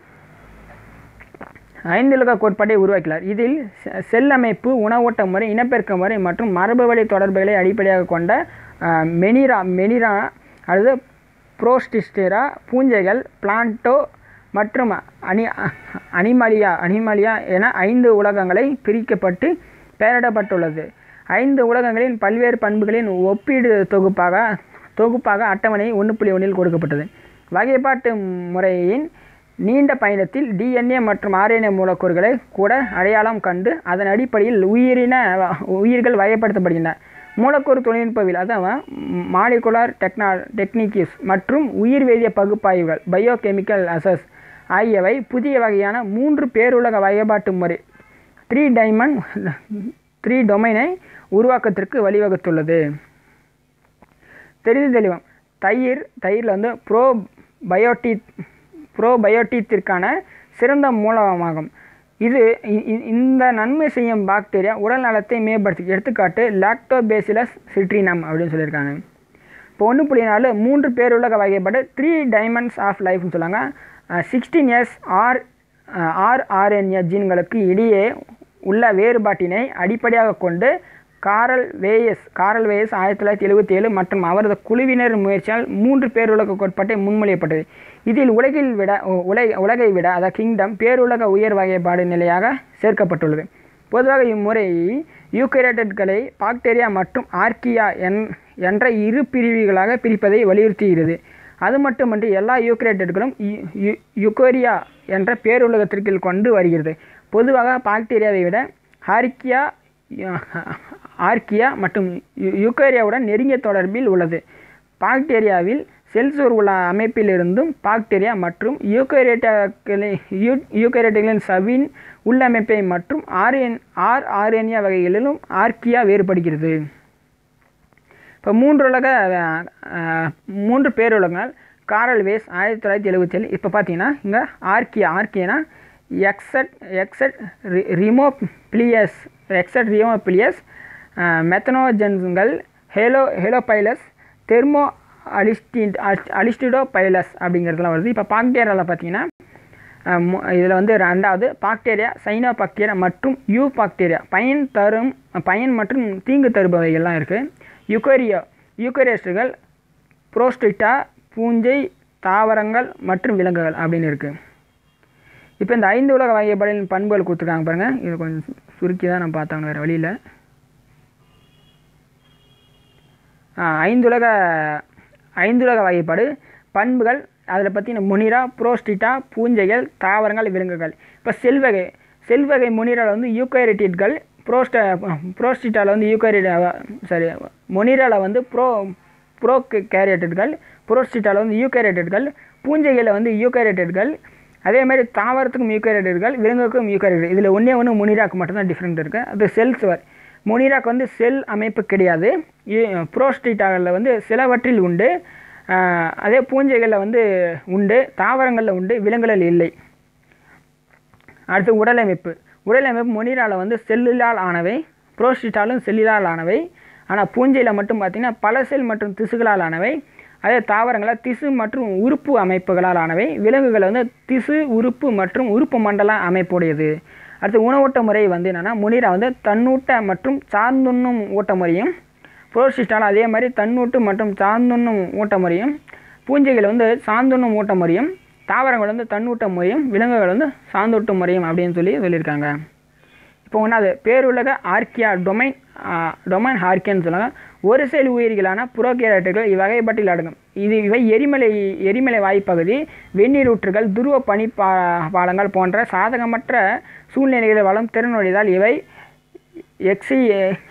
ஐந்துலக கோட்பாட்டை உருவாக்கினார் இதில் செ- செல் அமைப்பு உணவோட்ட முறை இனப்பெருக்க முறை மற்றும் மரபு வழி தொடர்புகளை அடிப்படையாக கொண்ட அஹ், மெனிரா மெனிரா அல்லது புரோஸ்டிஸ்டேரா பூஞ்சைகள் பிளான்டோ மற்றும் அனி அனிமலியா அனிமலியா என ஐந்து உலகங்களை பிரிக்கப்பட்டு பெயரிடப்பட்டுள்ளது ஐந்து உலகங்களின் பல்வேறு பண்புகளின் ஒப்பீடு தொகுப்பாக தொகுப்பாக அட்டவணை ஒன்று புள்ளி ஒன்றில் கொடுக்கப்பட்டது வகைப்பாட்டு முறையின் நீண்ட பயணத்தில் டிஎன்ஏ மற்றும் ஆர்என்ஏ மூலக்கூறுகளை கூட அடையாளம் கண்டு அதன் அடிப்படையில் உயிரின உயிர்கள் வகைப்படுத்தப்படுகின்றன மூலக்கூறு தொழில்நுட்பவியல் அதான் மாலிகுலார் டெக்னா டெக்னிக்ஸ் மற்றும் உயிர்வேதிய பகுப்பாய்வுகள் பயோகெமிக்கல் அசஸ் ஆகியவை புதிய வகையான மூன்று பேருலக வகைப்பாட்டு முறை த்ரீ டைமண்ட் த்ரீ டொமைனை உருவாக்கத்திற்கு வழிவகுத்துள்ளது தெரிந்து தெளிவம் தயிர் தயிரில் வந்து ப்ரோ பயோட்டி ப்ரோபயோட்டித்திற்கான சிறந்த மூலமாகும் இது இ- இ- இந்த நன்மை செய்யும் பாக்டீரியா உடல் நலத்தை மேம்படுத்தி எடுத்துக்காட்டு லாக்டோபேசிலஸ் சிட்ரினம் அப்படின்னு சொல்லியிருக்காங்க இப்போ ஒன்று புள்ளி நாலு மூன்று பேருலக வகைப்பாடு த்ரீ டைமண்ட்ஸ் ஆஃப் லைஃப்னு சொல்லுவாங்க சிக்ஸ்டீன் இயர்ஸ் ஆர் ஆர்ஆர்என்ஏ ஜீன்களுக்கு இடையே உள்ள வேறுபாட்டினை அடிப்படையாக கொண்டு காரல் வேயஸ் காரல் வேயஸ் ஆயிரத்தி தொள்ளாயிரத்தி எழுபத்தி ஏழு மற்றும் அவரது குழுவினர் முயற்சியால் மூன்று பேருலக கோட்பாட்டை முன்மொழியப்பட்டது இதில் உலகில் விட உலக உலகை விட அதாவது கிங்டம் பேருலக உயர் வகைப்பாடு நிலையாக சேர்க்கப்பட்டுள்ளது பொதுவாக இம்முறை யூக்கரேட்டட்களை பாக்டீரியா மற்றும் ஆர்கியா என் என்ற இரு பிரிவுகளாக பிரிப்பதை வலியுறுத்துகிறது அது மட்டுமன்றி எல்லா யூக்கரேட்டட்களும் யுக்கோரியா என்ற பேருலகத்திற்குள் கொண்டு வருகிறது பொதுவாக பாக்டீரியாவை விட ஆர்கியா ஆர்கியா மற்றும் யுக்கேரியாவுடன் நெருங்கிய தொடர்பில் உள்ளது பாக்டீரியாவில் செல்சோர் உள்ள அமைப்பிலிருந்தும் பாக்டீரியா மற்றும் யூக்கரேட்டாக்களை யூ யூக்கரேட்டுகளின் சவின் உள்ளமைப்பை மற்றும் ஆர்என் ஆர் ஆர்என்ஏ வகைகளிலும் ஆர்கியா வேறுபடுகிறது இப்போ மூன்றுலக மூன்று பேருலகங்கள் காரல் வேஸ் ஆயிரத்தி தொள்ளாயிரத்தி எழுபத்தேழு இப்போ பார்த்தீங்கன்னா இங்கே ஆர்கியா ஆர்கியனா எக்ஸட் எக்ஸட் ரிமோப்ளியஸ் எக்ஸட் ரிமோப்ளியஸ் மெத்தனோஜன்கள் ஹேலோ ஹேலோபைலஸ் தெர்மோ அலிஸ்டின் அலிஸ்டிடோ பைலஸ் அப்படிங்கிறதுலாம் வருது இப்போ பாக்டீரியாவில் பார்த்தீங்கன்னா இதில் வந்து ரெண்டாவது பாக்டீரியா சைனோ பாக்டீரியா மற்றும் யூ பாக்டீரியா பயன் தரும் பயன் மற்றும் தீங்கு தருபவைகள்லாம் இருக்குது யுக்கோரியா யூக்கோரியஸ்டுகள் புரோஸ்டிட்டா பூஞ்சை தாவரங்கள் மற்றும் விலங்குகள் அப்படின்னு இருக்குது இப்போ இந்த ஐந்து உலக வகைப்பாடின் பண்புகள் கொடுத்துருக்காங்க பாருங்கள் இது கொஞ்சம் சுருக்கி தான் நான் பார்த்தாங்க வேறு வழியில் ஐந்துலக ஐந்துலக வகைப்பாடு பண்புகள் அதில் பார்த்தீங்கன்னா முனிரா புரோஸ்டிட்டா பூஞ்சைகள் தாவரங்கள் விலங்குகள் இப்போ செல்வகை செல்வகை முனிராவில் வந்து யூக்கரிட்டிட்கள் புரோஸ்ட புரோஸ்டிட்டாவில் வந்து யூக்கரிட் சாரி மொனிராவில் வந்து ப்ரோ ப்ரோ கேரியட்டட்கள் புரோஸ்டிட்டாவில் வந்து யூக்கரேட்டட்கள் பூஞ்சைகளில் வந்து யூக்கரேட்டட்கள் அதே மாதிரி தாவரத்துக்கும் யூக்கரேட்டட்கள் விலங்குக்கும் யூக்கரேட்டட் இதில் ஒன்றே ஒன்று முனிராக்கு மட்டும்தான் டிஃப்ரெண்ட் இருக்குது அது செல்ஸ் வர் மொனிராக்கு வந்து செல் அமைப்பு கிடையாது புரோஸ்டிட்டாவில் வந்து சிலவற்றில் உண்டு அதே பூஞ்சைகளில் வந்து உண்டு தாவரங்களில் உண்டு விலங்குகளில் இல்லை அடுத்து உடலமைப்பு உடலமைப்பு மொனிராவில் வந்து செல்லுலால் ஆனவை புரோஸ்டிட்டாலும் செல்லுலால் ஆனவை ஆனால் பூஞ்சையில் மட்டும் பார்த்திங்கன்னா பல செல் மற்றும் திசுகளால் ஆனவை அதே தாவரங்களில் திசு மற்றும் உறுப்பு அமைப்புகளால் ஆனவை விலங்குகள் வந்து திசு உறுப்பு மற்றும் உறுப்பு மண்டல அமைப்புடையது அடுத்து உணவூட்ட முறை வந்து என்னென்னா முனிரா வந்து தன்னூட்ட மற்றும் சார்ந்துண்ணும் ஊட்ட முறையும் புரோசிஸ்டால் அதே மாதிரி தன்னூட்டு மற்றும் சார்ந்துண்ணும் ஊட்ட முறையும் பூஞ்சைகள் வந்து சார்ந்துண்ணும் ஊட்ட முறையும் தாவரங்கள் வந்து தன்னூட்ட முறையும் விலங்குகள் வந்து சார்ந்தூட்ட முறையும் அப்படின்னு சொல்லி சொல்லியிருக்காங்க இப்போ ஒன்றாவது பேருலக ஆர்கியா டொமைன் டொமைன் ஆர்கியான்னு சொல்லுவாங்க ஒரு செல் உயிரிகளான புரோகேரட்டுகள் இவ்வகைப்பட்டில் அடங்கும் இது இவை எரிமலை எரிமலை வாய்ப்பகுதி வெந்நீரூற்றுகள் துருவ பனி பா பாலங்கள் போன்ற சாதகமற்ற சூழ்நிலைகளில் வளம் திறனுடையதால் இவை எக்ஸி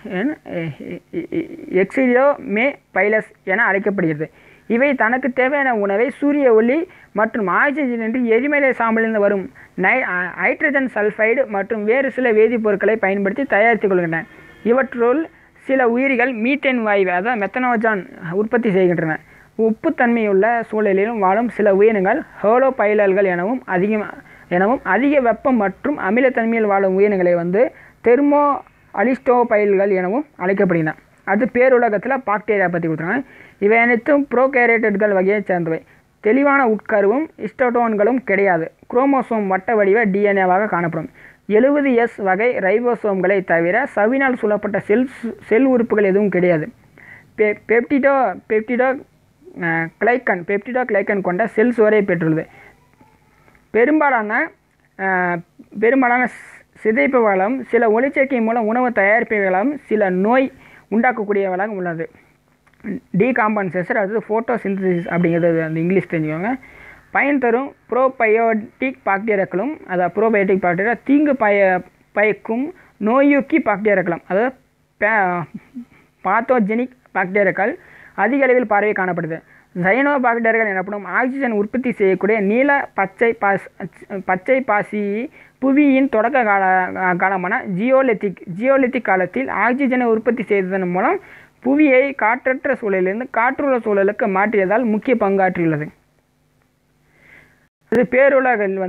எக்ஸிடியோ மே பைலஸ் என அழைக்கப்படுகிறது இவை தனக்கு தேவையான உணவை சூரிய ஒளி மற்றும் ஆக்சிஜன் என்று எரிமலை சாம்பலிருந்து வரும் நை ஹைட்ரஜன் சல்ஃபைடு மற்றும் வேறு சில வேதிப்பொருட்களை பயன்படுத்தி தயாரித்துக் கொள்கின்றன இவற்றுள் சில உயிரிகள் மீத்தேன் வாயு அதாவது மெத்தனோஜான் உற்பத்தி செய்கின்றன உப்புத்தன்மையுள்ள சூழலிலும் வாழும் சில உயிரினங்கள் ஹோலோபைலல்கள் எனவும் அதிகம் எனவும் அதிக வெப்பம் மற்றும் அமிலத்தன்மையில் வாழும் உயிரினங்களை வந்து தெர்மோ அலிஸ்டோபைல்கள் எனவும் அழைக்கப்படுகின்றன அது பேருலகத்தில் பாக்டீரியா பற்றி கொடுத்துருக்காங்க இவை அனைத்தும் ப்ரோகேரேட்டட்கள் வகையைச் சேர்ந்தவை தெளிவான உட்கருவும் இஸ்டோட்டோன்களும் கிடையாது குரோமோசோம் வட்ட வடிவ டிஎன்ஏவாக காணப்படும் எழுபது எஸ் வகை ரைபோசோம்களை தவிர சவினால் சூழப்பட்ட செல் செல் உறுப்புகள் எதுவும் கிடையாது பெ பெப்டிடோ பெப்டிடோ கிளைக்கன் பெப்டிடோ கிளைக்கன் கொண்ட செல் சுவரை பெற்றுள்ளது பெரும்பாலான பெரும்பாலான சிதைப்பவர்களும் சில ஒளிச்சேர்க்கை மூலம் உணவு தயாரிப்பவர்களும் சில நோய் உண்டாக்கக்கூடியவர்களாக உள்ளது டீகாம்பன்சேஷன் அடுத்தது ஃபோட்டோ சிந்தசிஸ் அப்படிங்கிறது அந்த இங்கிலீஷ் தெரிஞ்சுக்கோங்க பயன் தரும் ப்ரோபயோட்டிக் பாக்டீரியாக்களும் அதாவது ப்ரோபயோட்டிக் பாக்டீரியா தீங்கு பய பயக்கும் நோயூக்கி பாக்டீரியாக்களும் அதாவது பே பாத்தோஜெனிக் பாக்டீரியாக்கள் அதிக அளவில் பார்வை காணப்படுது சைனோ பாக்டீரியாக்கள் எனப்படும் ஆக்சிஜன் உற்பத்தி செய்யக்கூடிய நீல பச்சை பாஸ் பச்சை பாசி புவியின் தொடக்க கால காலமான ஜியோலித்திக் ஜியோலித்திக் காலத்தில் ஆக்சிஜனை உற்பத்தி செய்ததன் மூலம் புவியை காற்றற்ற சூழலிலிருந்து காற்றுள்ள சூழலுக்கு மாற்றியதால் முக்கிய பங்காற்றியுள்ளது இது பேருலகில் வந்து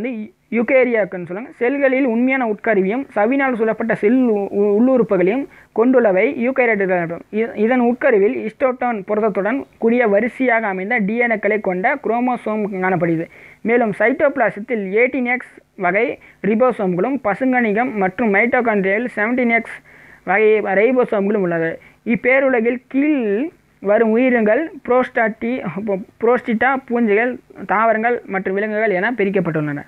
யுகேரியாக்குன்னு சொல்லுவாங்க செல்களில் உண்மையான உட்கருவியும் சவினால் சூழப்பட்ட செல் உ- உ- உள்ளுறுப்புகளையும் கொண்டுள்ளவை யூகேரியட்டுகள் எனப்படும். இ- இதன் உட்கருவில் இஸ்டோட்டோன் புரதத்துடன் கூடிய வரிசையாக அமைந்த டிஎன்ஏக்களை கொண்ட குரோமோசோம் காணப்படுகிறது மேலும் சைட்டோபிளாசத்தில் எயிட்டீன் எக்ஸ் வகை ரிபோசோம்களும் பசுங்கணிகம் மற்றும் மைட்டோகாண்ட்ரியில் செவன்டீன் எக்ஸ் வகை ரைபோசோம்களும் உள்ளது இப்பேருலகில் கீழ் வரும் உயிரினங்கள் புரோஸ்டாட்டி புரோஸ்டிட்டா பூஞ்சைகள் தாவரங்கள் மற்றும் விலங்குகள் என பிரிக்கப்பட்டுள்ளன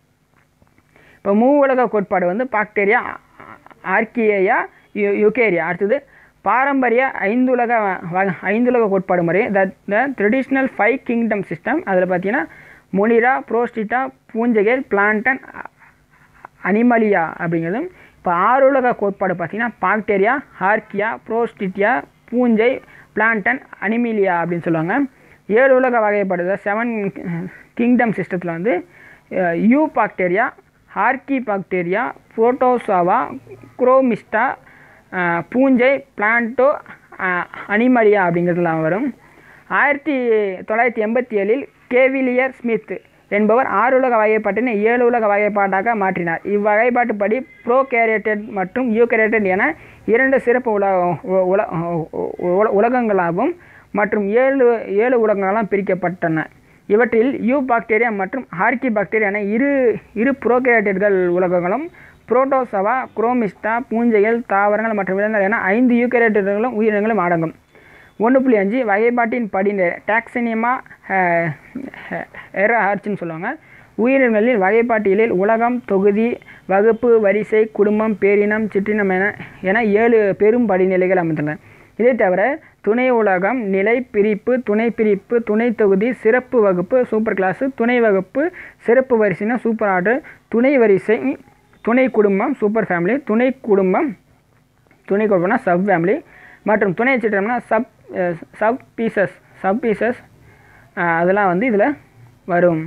இப்போ மூவுலக கோட்பாடு வந்து பாக்டீரியா ஆர்கியேயா யு- யுகேரியா அடுத்தது பாரம்பரிய ஐந்துலக வ- ஐந்துலக கோட்பாடு முறை the the traditional five kingdom system அதில் பார்த்தீங்கன்னா மொனிரா புரோஸ்டிட்டா பூஞ்சைகள் பிளான்டன் அனிமலியா அப்படிங்கிறதும் இப்போ ஆறுலக கோட்பாடு பார்த்தீங்கன்னா பாக்டீரியா ஹார்கியா புரோஸ்டிட்டியா பூஞ்சை பிளான்டன் அனிமிலியா அப்படின்னு சொல்லுவாங்க ஏழு உலக வகைப்படுத செவன் கிங்டம் சிஸ்டத்தில் வந்து eubacteria archaebacteria protozoa குரோமிஸ்டா அஹ், பூஞ்சை பிளான்டோ அஹ், அனிமலியா அப்படிங்கிறதுலாம் வரும் ஆயிரத்தி தொள்ளாயிரத்தி எண்பத்தி ஏழில் கேவிலியர் ஸ்மித் என்பவர் ஆறு உலக வகைப்பாட்டினை ஏழு உலக வகைப்பாட்டாக மாற்றினார் இவ்வகைப்பாட்டுப்படி ப்ரோகேரியேட்டட் மற்றும் யூகேரியேட்டட் என இரண்டு சிறப்பு உல உ- உல உல- உலகங்களாகவும் மற்றும் ஏழு ஏழு உலகங்களாம் பிரிக்கப்பட்டன இவற்றில் யூ பாக்டீரியா மற்றும் ஹார்கி பாக்டீரியா என இரு இரு ப்ரோகேரியேட்டட்கள் உலகங்களும் புரோட்டோசவா குரோமிஸ்டா பூஞ்சைகள் தாவரங்கள் மற்றும் விலங்குகள் என ஐந்து யூகேரியேட்டர்களும் உயிரினங்களும் அடங்கும் ஒன்று புள்ளி அஞ்சு வகைப்பாட்டின் படிநிலை டாக்ஸினியமா எரஹார்ச்சின்னு சொல்லுவாங்க உயிரினங்களில் வகைப்பாட்டியலில் உலகம் தொகுதி வகுப்பு வரிசை குடும்பம் பேரினம் சிற்றினம் என என ஏழு பெரும் படிநிலைகள் அமைந்துள்ளன இதை தவிர துணை உலகம் நிலை பிரிப்பு துணை பிரிப்பு துணை தொகுதி சிறப்பு வகுப்பு சூப்பர் கிளாஸு துணை வகுப்பு சிறப்பு வரிசைனா சூப்பர் ஆர்டர் துணை வரிசை துணை குடும்பம் சூப்பர் ஃபேமிலி துணை குடும்பம் துணை குடும்பம்னா சப் ஃபேமிலி மற்றும் துணை சிற்றம்னா sub subspecies subspecies அதெல்லாம் வந்து இதில் வரும்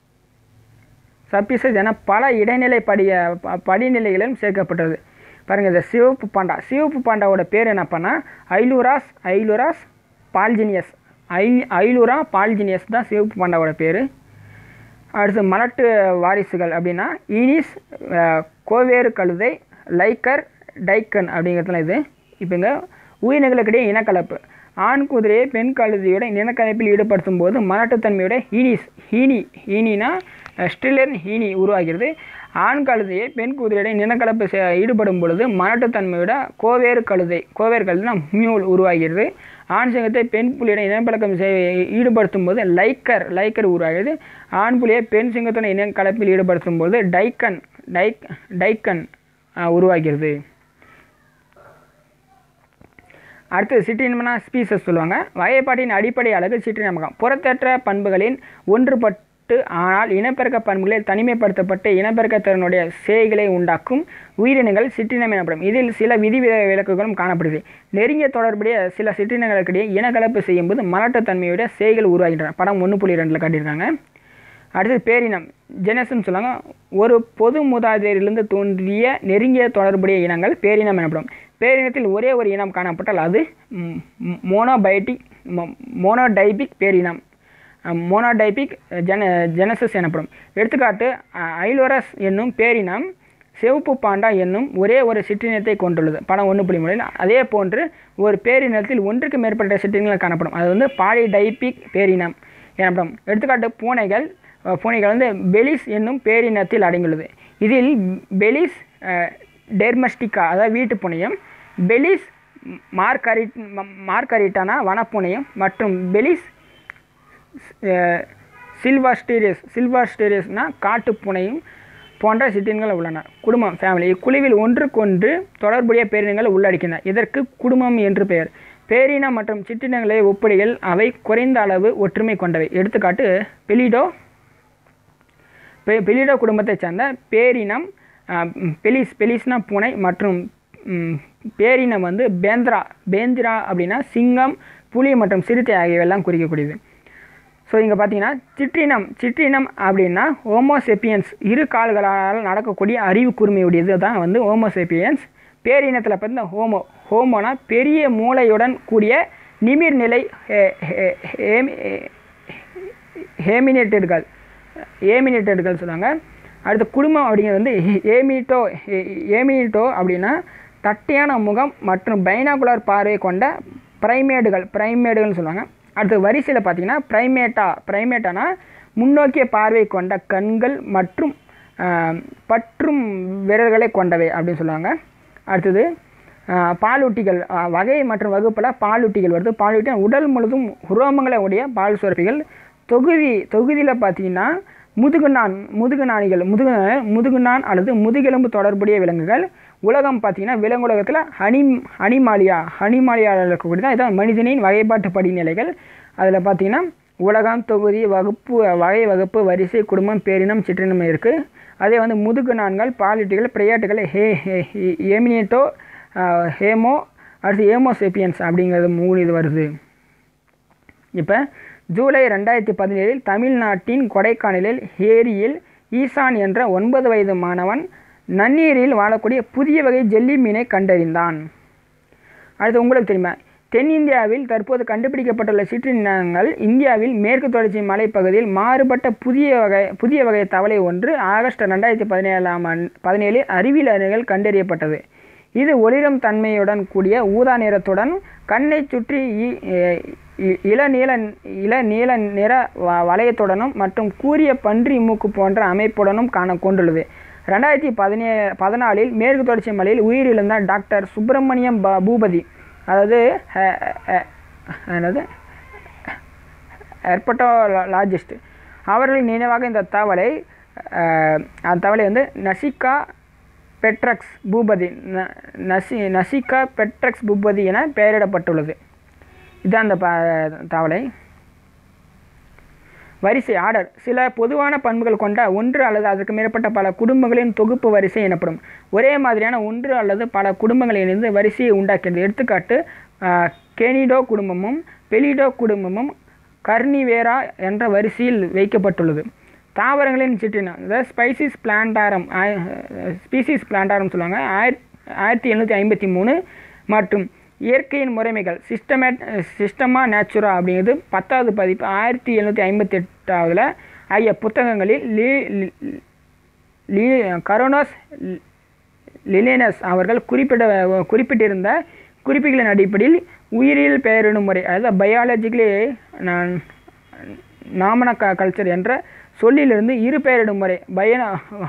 சப் பீசஸ் என பல இடைநிலை படிய ப- படிநிலைகளிலும் சேர்க்கப்பட்டது பாருங்கள் இந்த சிவப்பு பாண்டா சிவப்பு பாண்டாவோட பேர் என்ன பண்ணா ஐலூராஸ் ஐலூராஸ் பால்ஜினியஸ் ஐ ஐலூரா பால்ஜினியஸ் தான் சிவப்பு பாண்டாவோட பேர் அடுத்து மலட்டு வாரிசுகள் அப்படின்னா ஈனிஸ் அஹ், கோவேறு கழுதை லைக்கர் டைக்கன் அப்படிங்கிறதுலாம் இது இப்போங்க உயிரினங்களுக்கிடையே இனக்கலப்பு ஆண் குதிரையை பெண் கழுதையோட இனக்கலப்பில் ஈடுபடுத்தும் போது மலட்டுத்தன்மையோட ஈனிஸ் ஹீனி ஹீனினா ஸ்டில்லர் ஹீனி உருவாகிறது ஆண் கழுதையை பெண் குதிரையோட இனக்கலப்பு செ- ஈடுபடும் பொழுது மலட்டுத்தன்மையோட கோவேறு கழுதை கோவேறு கழுதைனா மியூல் உருவாகிறது ஆண் சிங்கத்தை பெண் புலியுடன் இனப்பழக்கம் செய்- ஈடுபடுத்தும் போது லைக்கர் லைக்கர் உருவாகிறது ஆண் புலியை பெண் சிங்கத்துடன் இன கலப்பில் ஈடுபடுத்தும் போது டைக்கன் டைக் டைக்கன் ஆஹ், உருவாகிறது அடுத்து சிற்றினம்னா ஸ்பீசஸ் சொல்லுவாங்க வகைப்பாட்டின் அடிப்படை அழகு சிற்றினமகம் புறத்தேற்ற பண்புகளின் ஒன்றுபட்டு ஆனால் இனப்பெருக்க பண்புகளில் தனிமைப்படுத்தப்பட்ட இனப்பெருக்க திறனுடைய சேய்களை உண்டாக்கும் உயிரினங்கள் சிற்றினம் எனப்படும் இதில் சில விதி விலக்குகளும் காணப்படுது நெருங்கிய தொடர்புடைய சில சிற்றினங்களுக்கிடையே இனக்கலப்பு செய்யும்போது மலட்டுத்தன்மையுடைய சேய்கள் உருவாகின்றன படம் ஒன்று புள்ளி ரெண்டில் காட்டியிருக்காங்க அடுத்தது பேரினம் ஜெனஸ்ன்னு சொல்லுவாங்க ஒரு பொது மூதாதையரிலிருந்து தோன்றிய நெருங்கிய தொடர்புடைய இனங்கள் பேரினம் எனப்படும் பேரினத்தில் ஒரே ஒரு இனம் காணப்பட்டால் அது மோனோபயோட்டிக் மோனோடைபிக் பேரினம் மோனோடைபிக் ஜென ஜெனசஸ் எனப்படும் எடுத்துக்காட்டு அஹ், ஐலோரஸ் என்னும் பேரினம் சிவப்பு பாண்டா என்னும் ஒரே ஒரு சிற்றினத்தை கொண்டுள்ளது படம் ஒன்று புள்ளி முறையில் அதே போன்று ஒரு பேரினத்தில் ஒன்றுக்கு மேற்பட்ட சிற்றினங்கள் காணப்படும் அது வந்து பாலிடைபிக் பேரினம் எனப்படும் எடுத்துக்காட்டு பூனைகள் அஹ், பூனைகள் வந்து பெலிஸ் என்னும் பேரினத்தில் அடங்கியுள்ளது இதில் பெலிஸ் அஹ், டெர்மஸ்டிகா அதாவது வீட்டு பூனையும் பெலிஸ் மார்கரி மார்கரிட்டானா வனப்பூனையும் மற்றும் பெலிஸ் சில்வாஸ்டீரியஸ் சில்வாஸ்டீரியஸ்னா காட்டுப்பூனையும் போன்ற சிற்றினங்கள் உள்ளன குடும்பம் ஃபேமிலி இக்குழுவில் ஒன்றுக்கொன்று தொடர்புடைய பேரினங்கள் உள்ளடக்கின இதற்கு குடும்பம் என்று பெயர் பேரினம் மற்றும் சிற்றினங்களை ஒப்பிடையில் அவை குறைந்த அளவு ஒற்றுமை கொண்டவை எடுத்துக்காட்டு பெலிடோ பெ- பெலிடோ குடும்பத்தைச் சேர்ந்த பேரினம் அஹ், ம், பெலிஸ் பெலிஸ்னா பூனை மற்றும் ம், பேரினம் வந்து பேந்திரா பேந்திரா அப்படின்னா சிங்கம் புலி மற்றும் சிறுத்தை ஆகியவையெல்லாம் குறிக்கக்கூடியது ஸோ இங்கே பார்த்தீங்கன்னா சிற்றினம் சிற்றினம் அப்படின்னா ஹோமோசெப்பியன்ஸ் இரு கால்களால் நடக்கக்கூடிய அறிவு கூர்மையுடையது தான் வந்து ஹோமோசெப்பியன்ஸ் பேரினத்தில் பார்த்தீங்கன்னா ஹோமோ ஹோமோனா பெரிய மூளையுடன் கூடிய நிமிர்நிலை ஹே- ஹே- ஹேமி- ஹேமினேட்டட்கள் ஏமினேட்டட்கள் சொல்லுவாங்க அடுத்து குடும்பம் அப்படிங்கிறது வந்து ஏமிட்டோ ஏமிட்டோ அப்படின்னா தட்டையான முகம் மற்றும் பைனாகுலர் பார்வை கொண்ட பிரைமேடுகள் பிரைமேடுகள்னு சொல்லுவாங்க அடுத்து வரிசையில் பார்த்தீங்கன்னா பிரைமேட்டா பிரைமேட்டானா முன்னோக்கிய பார்வை கொண்ட கண்கள் மற்றும் ஆஹ், பற்றும் விரல்களை கொண்டவை அப்படின்னு சொல்லுவாங்க அடுத்தது ஆஹ், பாலூட்டிகள் ஆஹ், வகை மற்றும் வகுப்பில் பாலூட்டிகள் வருது பாலூட்டி உடல் முழுதும் உரோமங்களை உடைய பால் சுரப்பிகள் தொகுதி தொகுதியில் பார்த்தீங்கன்னா முதுகுநான் முதுகுநாணிகள் முதுகு முதுகுநான் அல்லது முதுகெலும்பு தொடர்புடைய விலங்குகள் உலகம் பார்த்தீங்கன்னா விலங்குலகத்தில் ஹனி ஹனிமாலியா ஹனிமாலியாவில் இருக்கக்கூடிய தான் இதான் மனிதனின் வகைப்பாட்டு படிநிலைகள் அதில் பார்த்தீங்கன்னா உலகம் தொகுதி வகுப்பு வகை வகுப்பு வரிசை குடும்பம் பேரினம் சிற்றினம் இருக்குது அதே வந்து முதுகு நான்கள் பாலிட்டிகள் பிரையாட்டுகள் ஹே ஏமினேட்டோ ஹேமோ அடுத்து ஏமோசெப்பியன்ஸ் அப்படிங்கிறது மூணு இது வருது இப்போ ஜூலை ரெண்டாயிரத்தி பதினேழில் தமிழ்நாட்டின் கொடைக்கானலில் ஏரியில் ஈசான் என்ற ஒன்பது வயது மாணவன் நன்னீரில் வாழக்கூடிய புதிய வகை ஜெல்லி மீனை கண்டறிந்தான் அடுத்து உங்களுக்கு தெரியுமா தென்னிந்தியாவில் தற்போது கண்டுபிடிக்கப்பட்டுள்ள சிற்றினங்கள் இந்தியாவில் மேற்கு தொடர்ச்சி மலைப்பகுதியில் மாறுபட்ட புதிய வகை புதிய வகை தவளை ஒன்று ஆகஸ்ட் ரெண்டாயிரத்தி பதினேழாம் ஆண்டு பதினேழில் அறிவியல் அறிஞர்கள் கண்டறியப்பட்டது இது ஒளிரும் தன்மையுடன் கூடிய ஊதா நிறத்துடன் கண்ணை சுற்றி இ- இ- இளநீல இளநீல நிற வ- வளையத்துடனும் மற்றும் கூரிய பன்றி மூக்கு போன்ற அமைப்புடனும் காண கொண்டுள்ளது ரெண்டாயிரத்தி பதினே பதினாலில் மேற்கு தொடர்ச்சி மலையில் உயிரிழந்த டாக்டர் சுப்பிரமணியம் ப- பூபதி அதாவது அஹ், அஹ், என்னது எர்பட்டோலாஜிஸ்ட் அவர்களின் நினைவாக இந்த தவளை அஹ், அந்த தவளை வந்து நசிகா பெட்ரக்ஸ் பூபதி ந- நசி நசிகா பெட்ரக்ஸ் பூபதி என பெயரிடப்பட்டுள்ளது இதுதான் அந்த ப தவளை வரிசை ஆர்டர் சில பொதுவான பண்புகள் கொண்ட ஒன்று அல்லது அதற்கு மேற்பட்ட பல குடும்பங்களின் தொகுப்பு வரிசை எனப்படும் ஒரே மாதிரியான ஒன்று அல்லது பல குடும்பங்களை இணைந்து வரிசையை உண்டாக்கியது எடுத்துக்காட்டு ஆஹ், கெனிடோ குடும்பமும் பெலிடோ குடும்பமும் கர்னிவேரா என்ற வரிசையில் வைக்கப்பட்டுள்ளது தாவரங்களின் சிற்றினம் அதாவது ஸ்பைசிஸ் பிளான்டாரம் ஸ்பீசிஸ் பிளான்டாரம் சொல்லுவாங்க ஆயிரத்தி ஆயிரத்தி எழுநூற்றி ஐம்பத்தி மூணு மற்றும் இயற்கையின் முறைமைகள் சிஸ்டமேட் சிஸ்டமா நேச்சுரா அப்படிங்கிறது பத்தாவது பதிப்பு ஆயிரத்தி எழுநூற்றி ஐம்பத்தி எட்டாவதுல ஆகிய புத்தகங்களில் லீ லீ- லீ கரோனோஸ் லினேனஸ் அவர்கள் குறிப்பிட குறிப்பிட்டிருந்த குறிப்புகளின் அடிப்படையில் உயிரியல் பெயரிடும் முறை அதாவது பயாலஜிக்கலி நான் நாமன க கல்ச்சர் என்ற சொல்லிலிருந்து இரு பெயரிடும் முறை பயன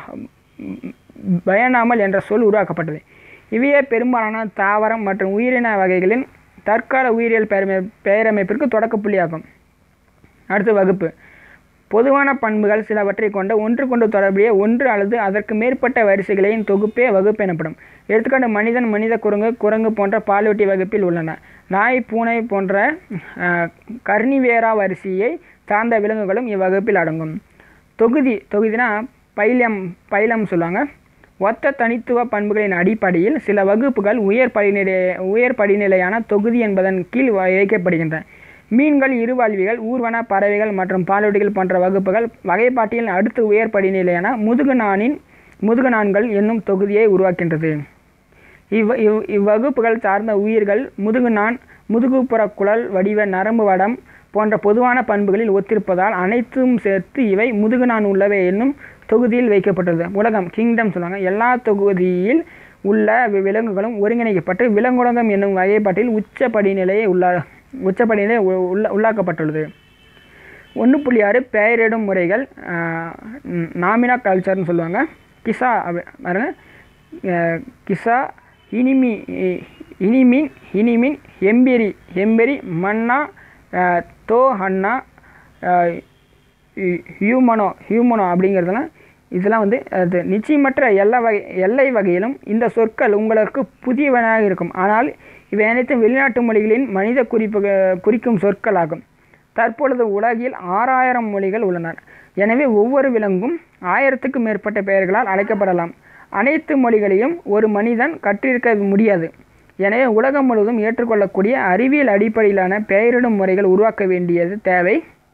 பயனாமல் என்ற சொல் உருவாக்கப்பட்டது இவையே பெரும்பாலான தாவரம் மற்றும் உயிரின வகைகளின் தற்கால உயிரியல் பெயரமை பெயரமைப்பிற்கு தொடக்கப்புள்ளியாகும் அடுத்த வகுப்பு பொதுவான பண்புகள் சிலவற்றை கொண்ட ஒன்று கொண்டு தொடர்புடைய ஒன்று அல்லது அதற்கு மேற்பட்ட வரிசைகளின் தொகுப்பே வகுப்பு எனப்படும் எடுத்துக்காட்டு மனிதன் மனித குரங்கு குரங்கு போன்ற பாலூட்டி வகுப்பில் உள்ளன நாய் பூனை போன்ற அஹ், கர்னிவேரா வரிசையை சார்ந்த விலங்குகளும் இவ்வகுப்பில் அடங்கும் தொகுதி தொகுதினா பைலம் பைலம் சொல்லுவாங்க ஒத்த தனித்துவ பண்புகளின் அடிப்படையில் சில வகுப்புகள் உயர் படிநிலை உயர் படிநிலையான தொகுதி என்பதன் கீழ் வ- வைக்கப்படுகின்றன மீன்கள் இருவாழ்விகள் ஊர்வன பறவைகள் மற்றும் பாலூட்டிகள் போன்ற வகுப்புகள் வகைப்பாட்டியில் அடுத்து உயர் படிநிலையான முதுகுநானின் முதுகுநான்கள் என்னும் தொகுதியை உருவாக்கின்றது இவ் இவ் இவ்வகுப்புகள் சார்ந்த உயிர்கள் முதுகுநான் முதுகுப்புற குழல் வடிவ நரம்பு வடம் போன்ற பொதுவான பண்புகளில் ஒத்திருப்பதால் அனைத்தும் சேர்த்து இவை முதுகுநான் உள்ளவை என்னும் தொகுதியில் வைக்கப்பட்டுள்ளது உலகம் கிங்டம் சொல்லுவாங்க எல்லா தொகுதியில் உள்ள வி- விலங்குகளும் ஒருங்கிணைக்கப்பட்டு விலங்குலகம் என்னும் வகைப்பாட்டில் உச்ச படிநிலையை உள்ளா உச்ச படிநிலை உ- உள்ள உள்ளாக்கப்பட்டுள்ளது ஒன்று புள்ளி ஆறு பெயரிடும் முறைகள் நாமினா கல்ச்சர்னு சொல்லுவாங்க கிசா அப்படி பாருங்க அஹ், கிசா இனிமி இ- இனிமின் இனிமின் எம்பெரி எம்பெரி மன்னா அஹ், தோ ஹன்னா அஹ், ஹியூ- ஹியூமனோ ஹியூமனோ அப்படிங்கிறதுலாம் இதெல்லாம் வந்து அது நிச்சயமற்ற எல்லா வகை எல்லை வகையிலும் இந்த சொற்கள் உங்களுக்கு புதியவனாக இருக்கும் ஆனால் இவை அனைத்தும் வெளிநாட்டு மொழிகளின் மனித குறிப்பு குறிக்கும் சொற்களாகும் தற்பொழுது உலகில் ஆறாயிரம் மொழிகள் உள்ளன எனவே ஒவ்வொரு விலங்கும் ஆயிரத்துக்கும் மேற்பட்ட பெயர்களால் அழைக்கப்படலாம் அனைத்து மொழிகளையும் ஒரு மனிதன் கற்றிருக்க முடியாது எனவே உலகம் முழுவதும் ஏற்றுக்கொள்ளக்கூடிய அறிவியல் அடிப்படையிலான பெயரிடும் முறைகள் உருவாக்க வேண்டியது தேவை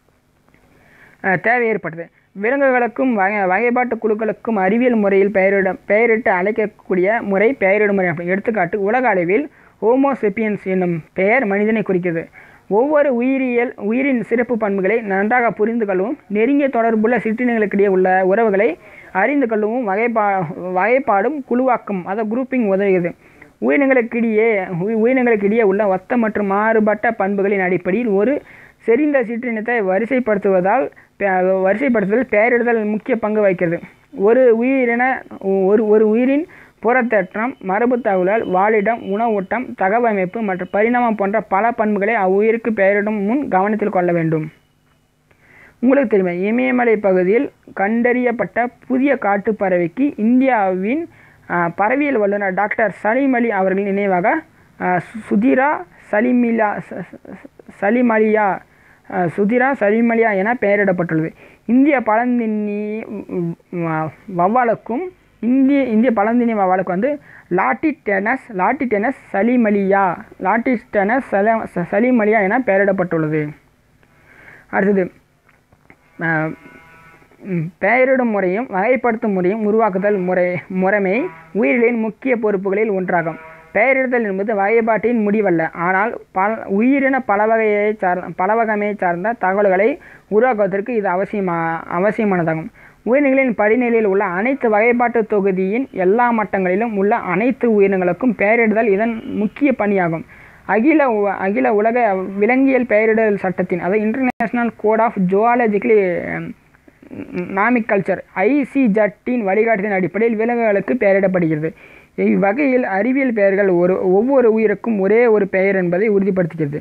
அஹ், தேவை ஏற்பட்டது விலங்குகளுக்கும் வகை வகைப்பாட்டு குழுக்களுக்கும் அறிவியல் முறையில் பெயரிட பெயரிட்டு அழைக்கக்கூடிய முறை பெயரிடும் முறை அப்படி எடுத்துக்காட்டு உலக அளவில் ஹோமோசெப்பியன்ஸ் என்னும் பெயர் மனிதனை குறிக்கிறது ஒவ்வொரு உயிரியல் உயிரின் சிறப்பு பண்புகளை நன்றாக புரிந்து கொள்ளவும் நெருங்கிய தொடர்புள்ள சிற்றினங்களுக்கிடையே உள்ள உறவுகளை அறிந்து கொள்ளவும் வகைப்பா வகைப்பாடும் குழுவாக்கும் அதை குரூப்பிங் உதவுகிறது உயிரினங்களுக்கிடையே உயி- உயிரினங்களுக்கிடையே உள்ள ஒத்த மற்றும் மாறுபட்ட பண்புகளின் அடிப்படையில் ஒரு செறிந்த சிற்றினத்தை வரிசைப்படுத்துவதால் பே- வரிசைப்படுத்துதல் பெயரிடுதல் முக்கிய பங்கு வகிக்கிறது ஒரு உயிரின ஒரு ஒரு உயிரின் புறத்தேற்றம் மரபு தகவல் வாழிடம் உணவூட்டம் தகவமைப்பு மற்றும் பரிணாமம் போன்ற பல பண்புகளை அவ்வுயிருக்கு பெயரிடும் முன் கவனத்தில் கொள்ள வேண்டும் உங்களுக்கு தெரியுமா இமயமலை பகுதியில் கண்டறியப்பட்ட புதிய காட்டுப் பறவைக்கு இந்தியாவின் அஹ், பறவையியல் வல்லுநர் டாக்டர் சலீம் அலி அவர்களின் நினைவாக அஹ், சுதிரா சலிமிலா ச- ச- சலிமலியா அஹ், சுதிரா சலிமலியா என பெயரிடப்பட்டுள்ளது இந்திய பழந்தின்னி உம், வ- வவ்வாலுக்கும் இந்திய இந்திய பழந்தினி வவ்வாலுக்கு வந்து லாட்டிடெனஸ் லாட்டிடெனஸ் சலிமலியா லாட்டிடெனஸ் சல ச- சலிமலியா என பெயரிடப்பட்டுள்ளது அடுத்தது அஹ், ம், பெயரிடும் முறையும் வகைப்படுத்தும் முறையும் உருவாக்குதல் முறை முறைமை உயிரிகளின் முக்கிய பொறுப்புகளில் ஒன்றாகும் பெயரிடுதல் என்பது வகைப்பாட்டின் முடிவல்ல ஆனால் பல உயிரின பலவகையை சார் பலவகமையை சார்ந்த தகவல்களை உருவாக்குவதற்கு இது அவசியமா அவசியமானதாகும் உயிரினங்களின் படிநிலையில் உள்ள அனைத்து வகைப்பாட்டு தொகுதியின் எல்லா மட்டங்களிலும் உள்ள அனைத்து உயிரினங்களுக்கும் பெயரிடுதல் இதன் முக்கிய பணியாகும் அகில உ- அகில உலக விலங்கியல் பெயரிடல் சட்டத்தின் அதாவது international code of zoological nomenclature ஐசிஜட்டின் வழிகாட்டுதலின் அடிப்படையில் விலங்குகளுக்கு பெயரிடப்படுகிறது இவ்வகையில் அறிவியல் பெயர்கள் ஒரு ஒவ்வொரு உயிருக்கும் ஒரே ஒரு பெயர் என்பதை உறுதிப்படுத்துகிறது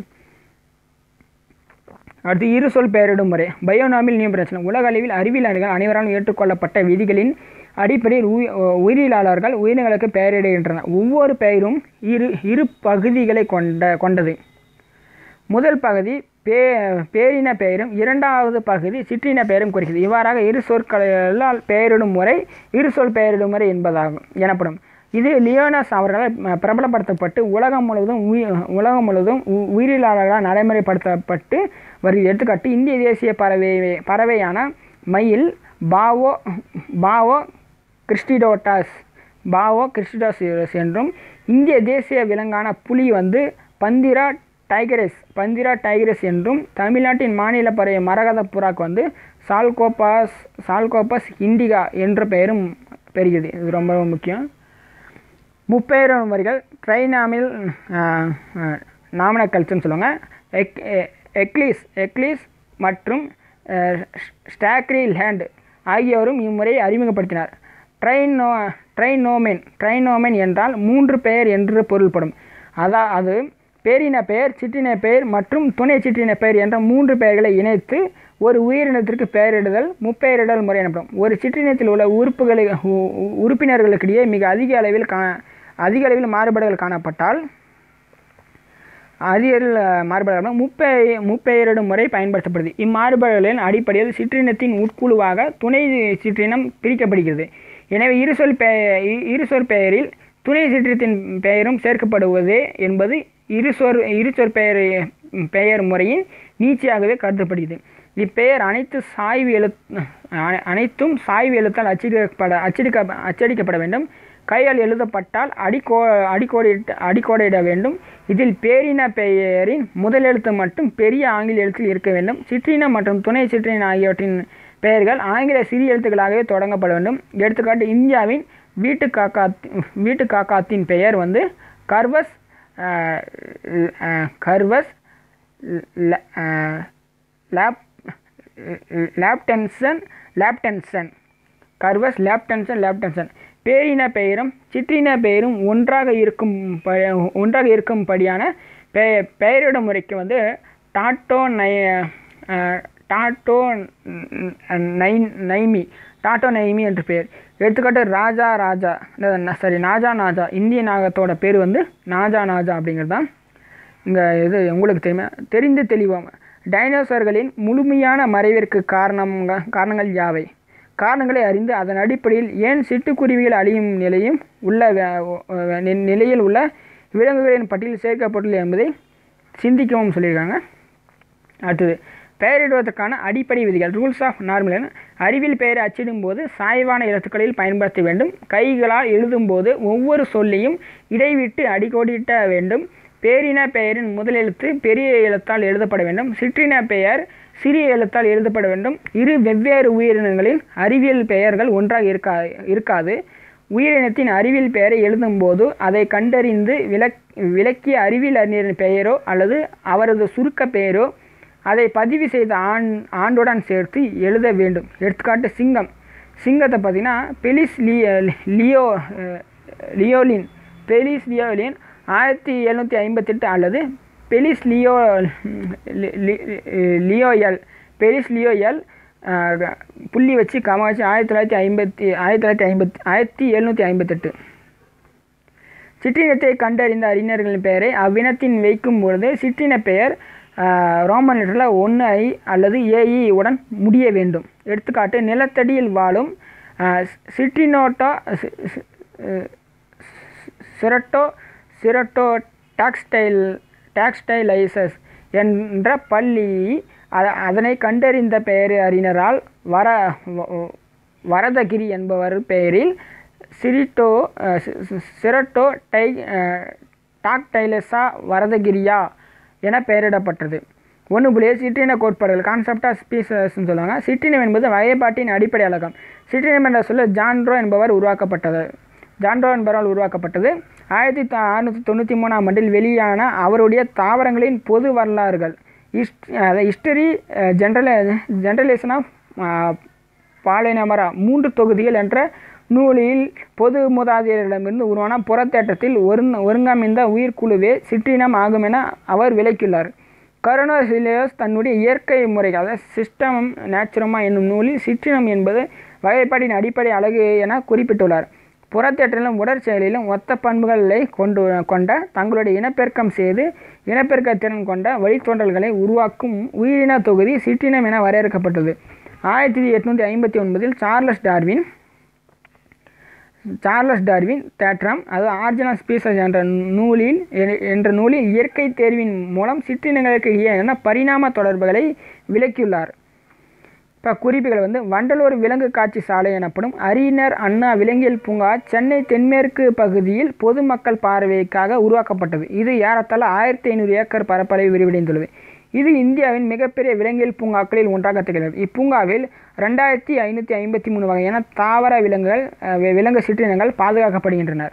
அடுத்து இரு சொல் பெயரிடும் முறை பயோனாமில் நியூமரேஷன் உலக அளவில் அறிவியல் அறிஞர்கள் அனைவராலும் ஏற்றுக்கொள்ளப்பட்ட விதிகளின் அடிப்படையில் உயி- உயிரியலாளர்கள் உயிரினங்களுக்கு பெயரிடுகின்றனர் ஒவ்வொரு பெயரும் இரு இரு பகுதிகளை கொண்ட கொண்டது முதல் பகுதி பே பேரின பெயரும் இரண்டாவது பகுதி சிற்றின பெயரும் குறிக்கிறது இவ்வாறாக இரு சொற்களால் பெயரிடும் முறை இரு சொல் பெயரிடும் முறை என்பதாகும் எனப்படும் இது லியோனஸ் அவர்களால் ம- பிரபலப்படுத்தப்பட்டு உலகம் முழுவதும் உயி உலகம் முழுவதும் உ- உயிரியலாளர்களால் நடைமுறைப்படுத்தப்பட்டு வருகிறது எடுத்துக்காட்டு இந்திய தேசிய பறவை பறவையான மயில் பாவோ பாவோ கிறிஸ்டிடோட்டாஸ் பாவோ கிறிஸ்டிடோஸ் என்றும் இந்திய தேசிய விலங்கான புலி வந்து பந்திரா டைகரஸ் பந்திரா டைகரஸ் என்றும் தமிழ்நாட்டின் மாநில பறவை மரகத புறாக்கு வந்து சால்கோபாஸ் சால்கோபஸ் இண்டிகா என்ற பெயரும் பெறுகிறது இது ரொம்ப ரொம்ப முக்கியம் முப்பெயர் வரிகள் ட்ரைனாமில் நாமன கல்ச்சர்னு சொல்லுவாங்க எக் எ- எக்லிஸ் எக்லிஸ் மற்றும் ஸ்டாக்ரி லேண்ட் ஆகியோரும் இம்முறையை அறிமுகப்படுத்தினார் ட்ரைனோ ட்ரைனோமென் ட்ரைனோமென் என்றால் மூன்று பெயர் என்று பொருள்படும் அதா அது பேரின பெயர் சிற்றின பெயர் மற்றும் துணை சிற்றின பெயர் என்ற மூன்று பெயர்களை இணைத்து ஒரு உயிரினத்திற்கு பெயரிடுதல் முப்பெயரிடல் முறை எனப்படும் ஒரு சிற்றினத்தில் உள்ள உறுப்புகளை உ- உ- உறுப்பினர்களுக்கிடையே மிக அதிக அளவில் கா அதிக அளவில் மாறுபாடுகள் காணப்பட்டால் அதிகரில் மாறுபாடுகள் முப்பெய முப்பெயரிடும் முறை பயன்படுத்தப்படுது இம்மாறுபாடுகளின் அடிப்படையில் சிற்றினத்தின் உட்குழுவாக துணை சிற்றினம் பிரிக்கப்படுகிறது எனவே இருசொல் பெ இ- இருசொற் பெயரில் துணை சிற்றினத்தின் பெயரும் சேர்க்கப்படுவது என்பது இருசொற் இருசொற் பெயர் பெயர் முறையின் நீட்சியாகவே கருதப்படுகிறது இப்பெயர் அனைத்து சாய்வு எழுத் அ- அனைத்தும் சாய்வு எழுத்தால் அச்சிடப்பட அச்சடிக்க அச்சடிக்கப்பட வேண்டும் கையால் எழுதப்பட்டால் அடிக்கோ அடிக்கோடிட்டு அடிக்கோடிட வேண்டும் இதில் பேரின பெயரின் முதல் எழுத்து மட்டும் பெரிய ஆங்கில எழுத்தில் இருக்க வேண்டும் சிற்றின மற்றும் துணை சிற்றின ஆகியவற்றின் பெயர்கள் ஆங்கில சிறிய எழுத்துக்களாகவே தொடங்கப்பட வேண்டும் எடுத்துக்காட்டு இந்தியாவின் வீட்டு காக்கா வீட்டு காக்காத்தின் பெயர் வந்து கர்வஸ் அஹ், அஹ், கர்வஸ் ல- அஹ், லேப் லேப்டன்சன் லேப்டன்சன் கர்வஸ் லேப்டன்சன் லேப்டன்சன் பேரின பெயரும் சிற்றின பெயரும் ஒன்றாக இருக்கும் ப- ஒன்றாக இருக்கும்படியான பெ பெயரிடும் முறைக்கு வந்து டாட்டோ நை அஹ், டாட்டோ நை நைமி டாட்டோ நைமி என்று பெயர் எடுத்துக்காட்டு ராஜா ராஜா சாரி நாஜா நாஜா இந்திய நாகத்தோட பேர் வந்து நாஜா நாஜா அப்படிங்கிறது தான் இங்கே இது உங்களுக்கு தெரியுமா தெரிந்து தெளிவோம் டைனோசர்களின் முழுமையான மறைவிற்கு காரணம் காரணங்கள் யாவை காரணங்களை அறிந்து அதன் அடிப்படையில் ஏன் சிட்டுக்குருவிகள் அழியும் நிலையும் உள்ள வ- நி- நிலையில் உள்ள விலங்குகளின் பட்டியலில் சேர்க்கப்பட்டுள்ளது என்பதை சிந்திக்கவும் சொல்லியிருக்காங்க அடுத்தது பெயரிடுவதற்கான அடிப்படை விதிகள் ரூல்ஸ் ஆஃப் நார்மல் அறிவியல் பெயரை அச்சிடும்போது சாய்வான எழுத்துக்களில் பயன்படுத்த வேண்டும் கைகளால் எழுதும்போது ஒவ்வொரு சொல்லையும் இடைவிட்டு அடிக்கோடிட்ட வேண்டும் பேரின பெயரின் முதல் எழுத்து பெரிய எழுத்தால் எழுதப்பட வேண்டும் சிற்றின பெயர் சிறிய எழுத்தால் எழுதப்பட வேண்டும் இரு வெவ்வேறு உயிரினங்களின் அறிவியல் பெயர்கள் ஒன்றாக இருக்கா இருக்காது உயிரினத்தின் அறிவியல் பெயரை எழுதும்போது அதை கண்டறிந்து விளக் விளக்கிய அறிவியல் அறிஞரின் பெயரோ அல்லது அவரது சுருக்க பெயரோ அதை பதிவு செய்த ஆண் ஆண்டுடன் சேர்த்து எழுத வேண்டும் எடுத்துக்காட்டு சிங்கம் சிங்கத்தை பார்த்தீங்கன்னா பெலிஸ் லியோ லியோ அஹ், லியோலின் பெலிஸ் லியோலின் ஆயிரத்தி எழுநூற்றி ஐம்பத்தெட்டு அல்லது பெலிஸ் லியோ லி- லி- லியோயல் பெலிஸ் லியோயல் அஹ், புள்ளி வச்சு கம வச்சு ஆயிரத்தி தொள்ளாயிரத்தி ஐம்பத்தி ஆயிரத்தி தொள்ளாயிரத்தி ஐம்பத்தி ஆயிரத்தி எழுநூற்றி ஐம்பத்தெட்டு சிற்றினத்தை கண்டறிந்த அறிஞர்களின் பெயரை அவ்வினத்தின் வைக்கும் பொழுது சிற்றின பெயர் ஆஹ், ரோமன் லெட்டரில் ஒன்று ஐ அல்லது ஏஇ உடன் முடிய வேண்டும் எடுத்துக்காட்டு நிலத்தடியில் வாழும் ஆஹ், சிட்ரினோட்டா சி- சி- அஹ், சிரட்டோ சிரட்டோ டாக்ஸ்டைல் டாக்ஸ்டைலைசஸ் என்ற பள்ளி அத- அதனை கண்டறிந்த பெயர் அறிஞரால் வர வ- வரதகிரி என்பவர் பெயரில் சிரிட்டோ அஹ், சி- சி- சிரட்டோ டை அஹ், டாக்டைலஸா வரதகிரியா என பெயரிடப்பட்டது ஒன்று புள்ளி சிற்றின கோட்பாடுகள் கான்செப்ட் ஆஃப் ஸ்பீசஸ்ன்னு சொல்லுவாங்க சிற்றினம் என்பது வகைப்பாட்டின் அடிப்படை அலகம் சிற்றினம் என்ற சொல்ல ஜான்ட்ரோ என்பவர் உருவாக்கப்பட்டது ஜான்ட்ரோ என்பவரால் உருவாக்கப்பட்டது ஆயிரத்தி த- அறுநூற்றி தொண்ணூற்றி மூணாம் ஆண்டில் வெளியான அவருடைய தாவரங்களின் பொது வரலாறுகள் ஹிஸ்ட் ஹிஸ்டரி ஜென்ரல் ஜென்ரலேஷன் ஆஃப் பாலினமரா மூன்று தொகுதிகள் என்ற நூலில் பொது மூதாதையரிடமிருந்து உருவான புறத்தேற்றத்தில் ஒருங்க ஒருங்கமைந்த உயிர்க்குழுவே சிற்றினம் ஆகும் என அவர் விளக்கியுள்ளார் கரோனோசிலியஸ் தன்னுடைய இயற்கை முறைகள் அதாவது சிஸ்டம் நேச்சுரமா என்னும் நூலில் சிற்றினம் என்பது வகைப்பாட்டின் அடிப்படை அழகு என குறிப்பிட்டுள்ளார் புறத்தேற்றலிலும் உடற்செயலிலும் ஒத்த பண்புகளை கொண்டு கொண்ட தங்களுடைய இனப்பெருக்கம் செய்து இனப்பெருக்க திறன் கொண்ட வழித்தோன்றல்களை உருவாக்கும் உயிரின தொகுதி சிற்றினம் என வரையறுக்கப்பட்டது ஆயிரத்தி எட்நூற்றி ஐம்பத்தி ஒன்பதில் சார்லஸ் டார்வின் சார்லஸ் டார்வின் தேற்றம் அது ஆர்ஜினல் ஸ்பீசஸ் என்ற நூலில் எ- என்ற நூலில் இயற்கை தேர்வின் மூலம் சிற்றினங்களுக்கு இடையேயான பரிணாம தொடர்புகளை விளக்கியுள்ளார் இப்போ குறிப்புகள் வந்து வண்டலூர் விலங்கு காட்சி சாலை எனப்படும் அறிஞர் அண்ணா விலங்கியல் பூங்கா சென்னை தென்மேற்கு பகுதியில் பொதுமக்கள் பார்வைக்காக உருவாக்கப்பட்டது இது ஏறத்தாழ ஆயிரத்தி ஐநூறு ஏக்கர் பரப்பளவில் விரிவடைந்துள்ளது இது இந்தியாவின் மிகப்பெரிய விலங்கியல் பூங்காக்களில் ஒன்றாக திகழ்கிறது இப்பூங்காவில் ரெண்டாயிரத்தி ஐநூற்றி ஐம்பத்தி மூணு வகையான தாவர விலங்குகள் அஹ், வி- விலங்கு சிற்றினங்கள் பாதுகாக்கப்படுகின்றனர்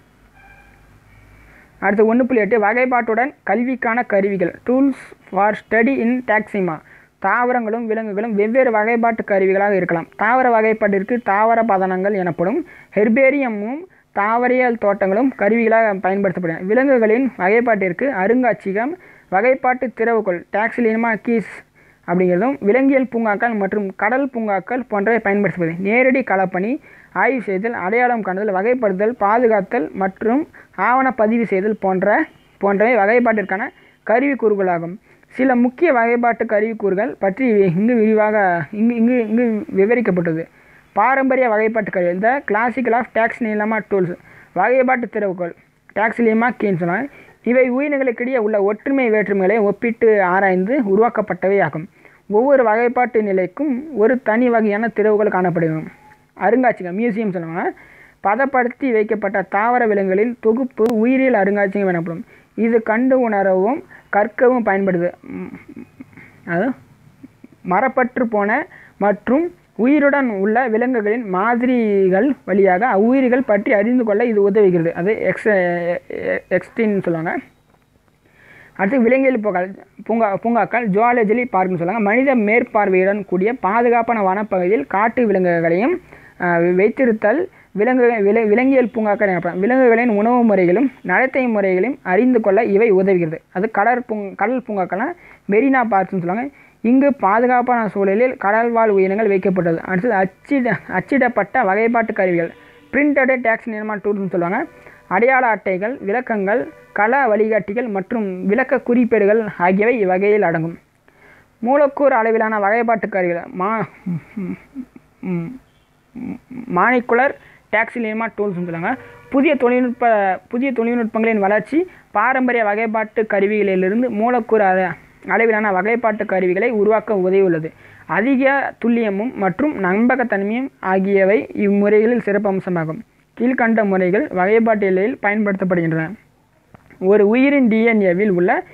அடுத்து ஒன்று புள்ளி எட்டு வகைப்பாட்டுடன் கல்விக்கான கருவிகள் டூல்ஸ் ஃபார் ஸ்டடி இன் டாக்ஸிமா தாவரங்களும் விலங்குகளும் வெவ்வேறு வகைப்பாட்டு கருவிகளாக இருக்கலாம் தாவர வகைப்பாட்டிற்கு தாவர பதனங்கள் எனப்படும் ஹெர்பேரியமும் தாவரியல் தோட்டங்களும் கருவிகளாக பயன்படுத்தப்படும் விலங்குகளின் வகைப்பாட்டிற்கு அருங்காட்சியகம் வகைப்பாட்டு திறவுகோல் டாக்ஸிலிமா கீஸ் அப்படிங்கிறதும் விலங்கியல் பூங்காக்கள் மற்றும் கடல் பூங்காக்கள் போன்றவை பயன்படுத்துவது நேரடி களப்பணி ஆய்வு செய்தல் அடையாளம் காணுதல் வகைப்படுத்தல் பாதுகாத்தல் மற்றும் ஆவண பதிவு செய்தல் போன்ற போன்றவை வகைப்பாட்டிற்கான கருவிக்கூறுகளாகும் சில முக்கிய வகைப்பாட்டு கருவிக்கூறுகள் பற்றி இங்கு விரிவாக இங்கு இங்கு இங்கு விவரிக்கப்பட்டது பாரம்பரிய வகைப்பாட்டு கருவி இந்த கிளாசிக்கல் ஆஃப் டாக்ஸிலிமா டூல்ஸ் வகைப்பாட்டு திறவுகோல் டாக்ஸிலிமா கீன்னு சொன்னாங்க இவை உயிரினங்களுக்கிடையே உள்ள ஒற்றுமை வேற்றுமைகளை ஒப்பிட்டு ஆராய்ந்து உருவாக்கப்பட்டவை ஆகும் ஒவ்வொரு வகைப்பாட்டு நிலைக்கும் ஒரு தனி வகையான திறவுகள் காணப்படும் அருங்காட்சியகம் மியூசியம் சொல்லுவாங்க பதப்படுத்தி வைக்கப்பட்ட தாவர விலங்குகளின் தொகுப்பு உயிரியல் அருங்காட்சியகம் எனப்படும் இது கண்டு உணரவும் கற்கவும் பயன்படுது ம், அது மரப்பற்று போன மற்றும் உயிருடன் உள்ள விலங்குகளின் மாதிரிகள் வழியாக அவ்வுயிர்கள் பற்றி அறிந்து கொள்ள இது உதவுகிறது அது எக்ஸ் எக்ஸ்டின்னு சொல்லுவாங்க அடுத்து விலங்கியல் பூங்கா பூங்கா பூங்காக்கள் ஜுவாலஜி பார்க்குன்னு சொல்லுவாங்க மனித மேற்பார்வையுடன் கூடிய பாதுகாப்பான வனப்பகுதியில் காட்டு விலங்குகளையும் அஹ், வைத்திருத்தல் விலங்கு வில விலங்கியல் பூங்காக்கள் எனப்படும் விலங்குகளின் உணவு முறைகளும் நடத்தை முறைகளையும் அறிந்து கொள்ள இவை உதவுகிறது அது கடற் பூங் கடல் பூங்காக்கள்னா மெரினா பார்க்ஸ்னு சொல்லுவாங்க இங்கு பாதுகாப்பான சூழலில் கடல்வாழ் உயிரினங்கள் வைக்கப்பட்டது அடுத்தது அச்சிட அச்சிடப்பட்ட வகைப்பாட்டு கருவிகள் பிரிண்டட் டேக்ஸ் நிர்மாண டூல்ஸ்னு சொல்லுவாங்க அடையாள அட்டைகள் விளக்கங்கள் கள வழிகாட்டிகள் மற்றும் விளக்க குறிப்பேடுகள் ஆகியவை இவ்வகையில் அடங்கும் மூலக்கூறு அளவிலான வகைப்பாட்டு கருவிகள் மா மானிக்குலர் டாக்ஸிலிமா டூல்ஸ்னு சொல்லுவாங்க புதிய தொழில்நுட்ப புதிய தொழில்நுட்பங்களின் வளர்ச்சி பாரம்பரிய வகைப்பாட்டு கருவிகளிலிருந்து மூலக்கூறு அள- அளவிலான வகைப்பாட்டு கருவிகளை உருவாக்க உதவியுள்ளது அதிக துல்லியமும் மற்றும் நம்பகத்தன்மையும் ஆகியவை இம்முறைகளில் சிறப்பம்சமாகும் கீழ்கண்ட முறைகள் வகைப்பாட்டியலில் பயன்படுத்தப்படுகின்றன ஒரு உயிரின் டிஎன்ஏவில் உள்ள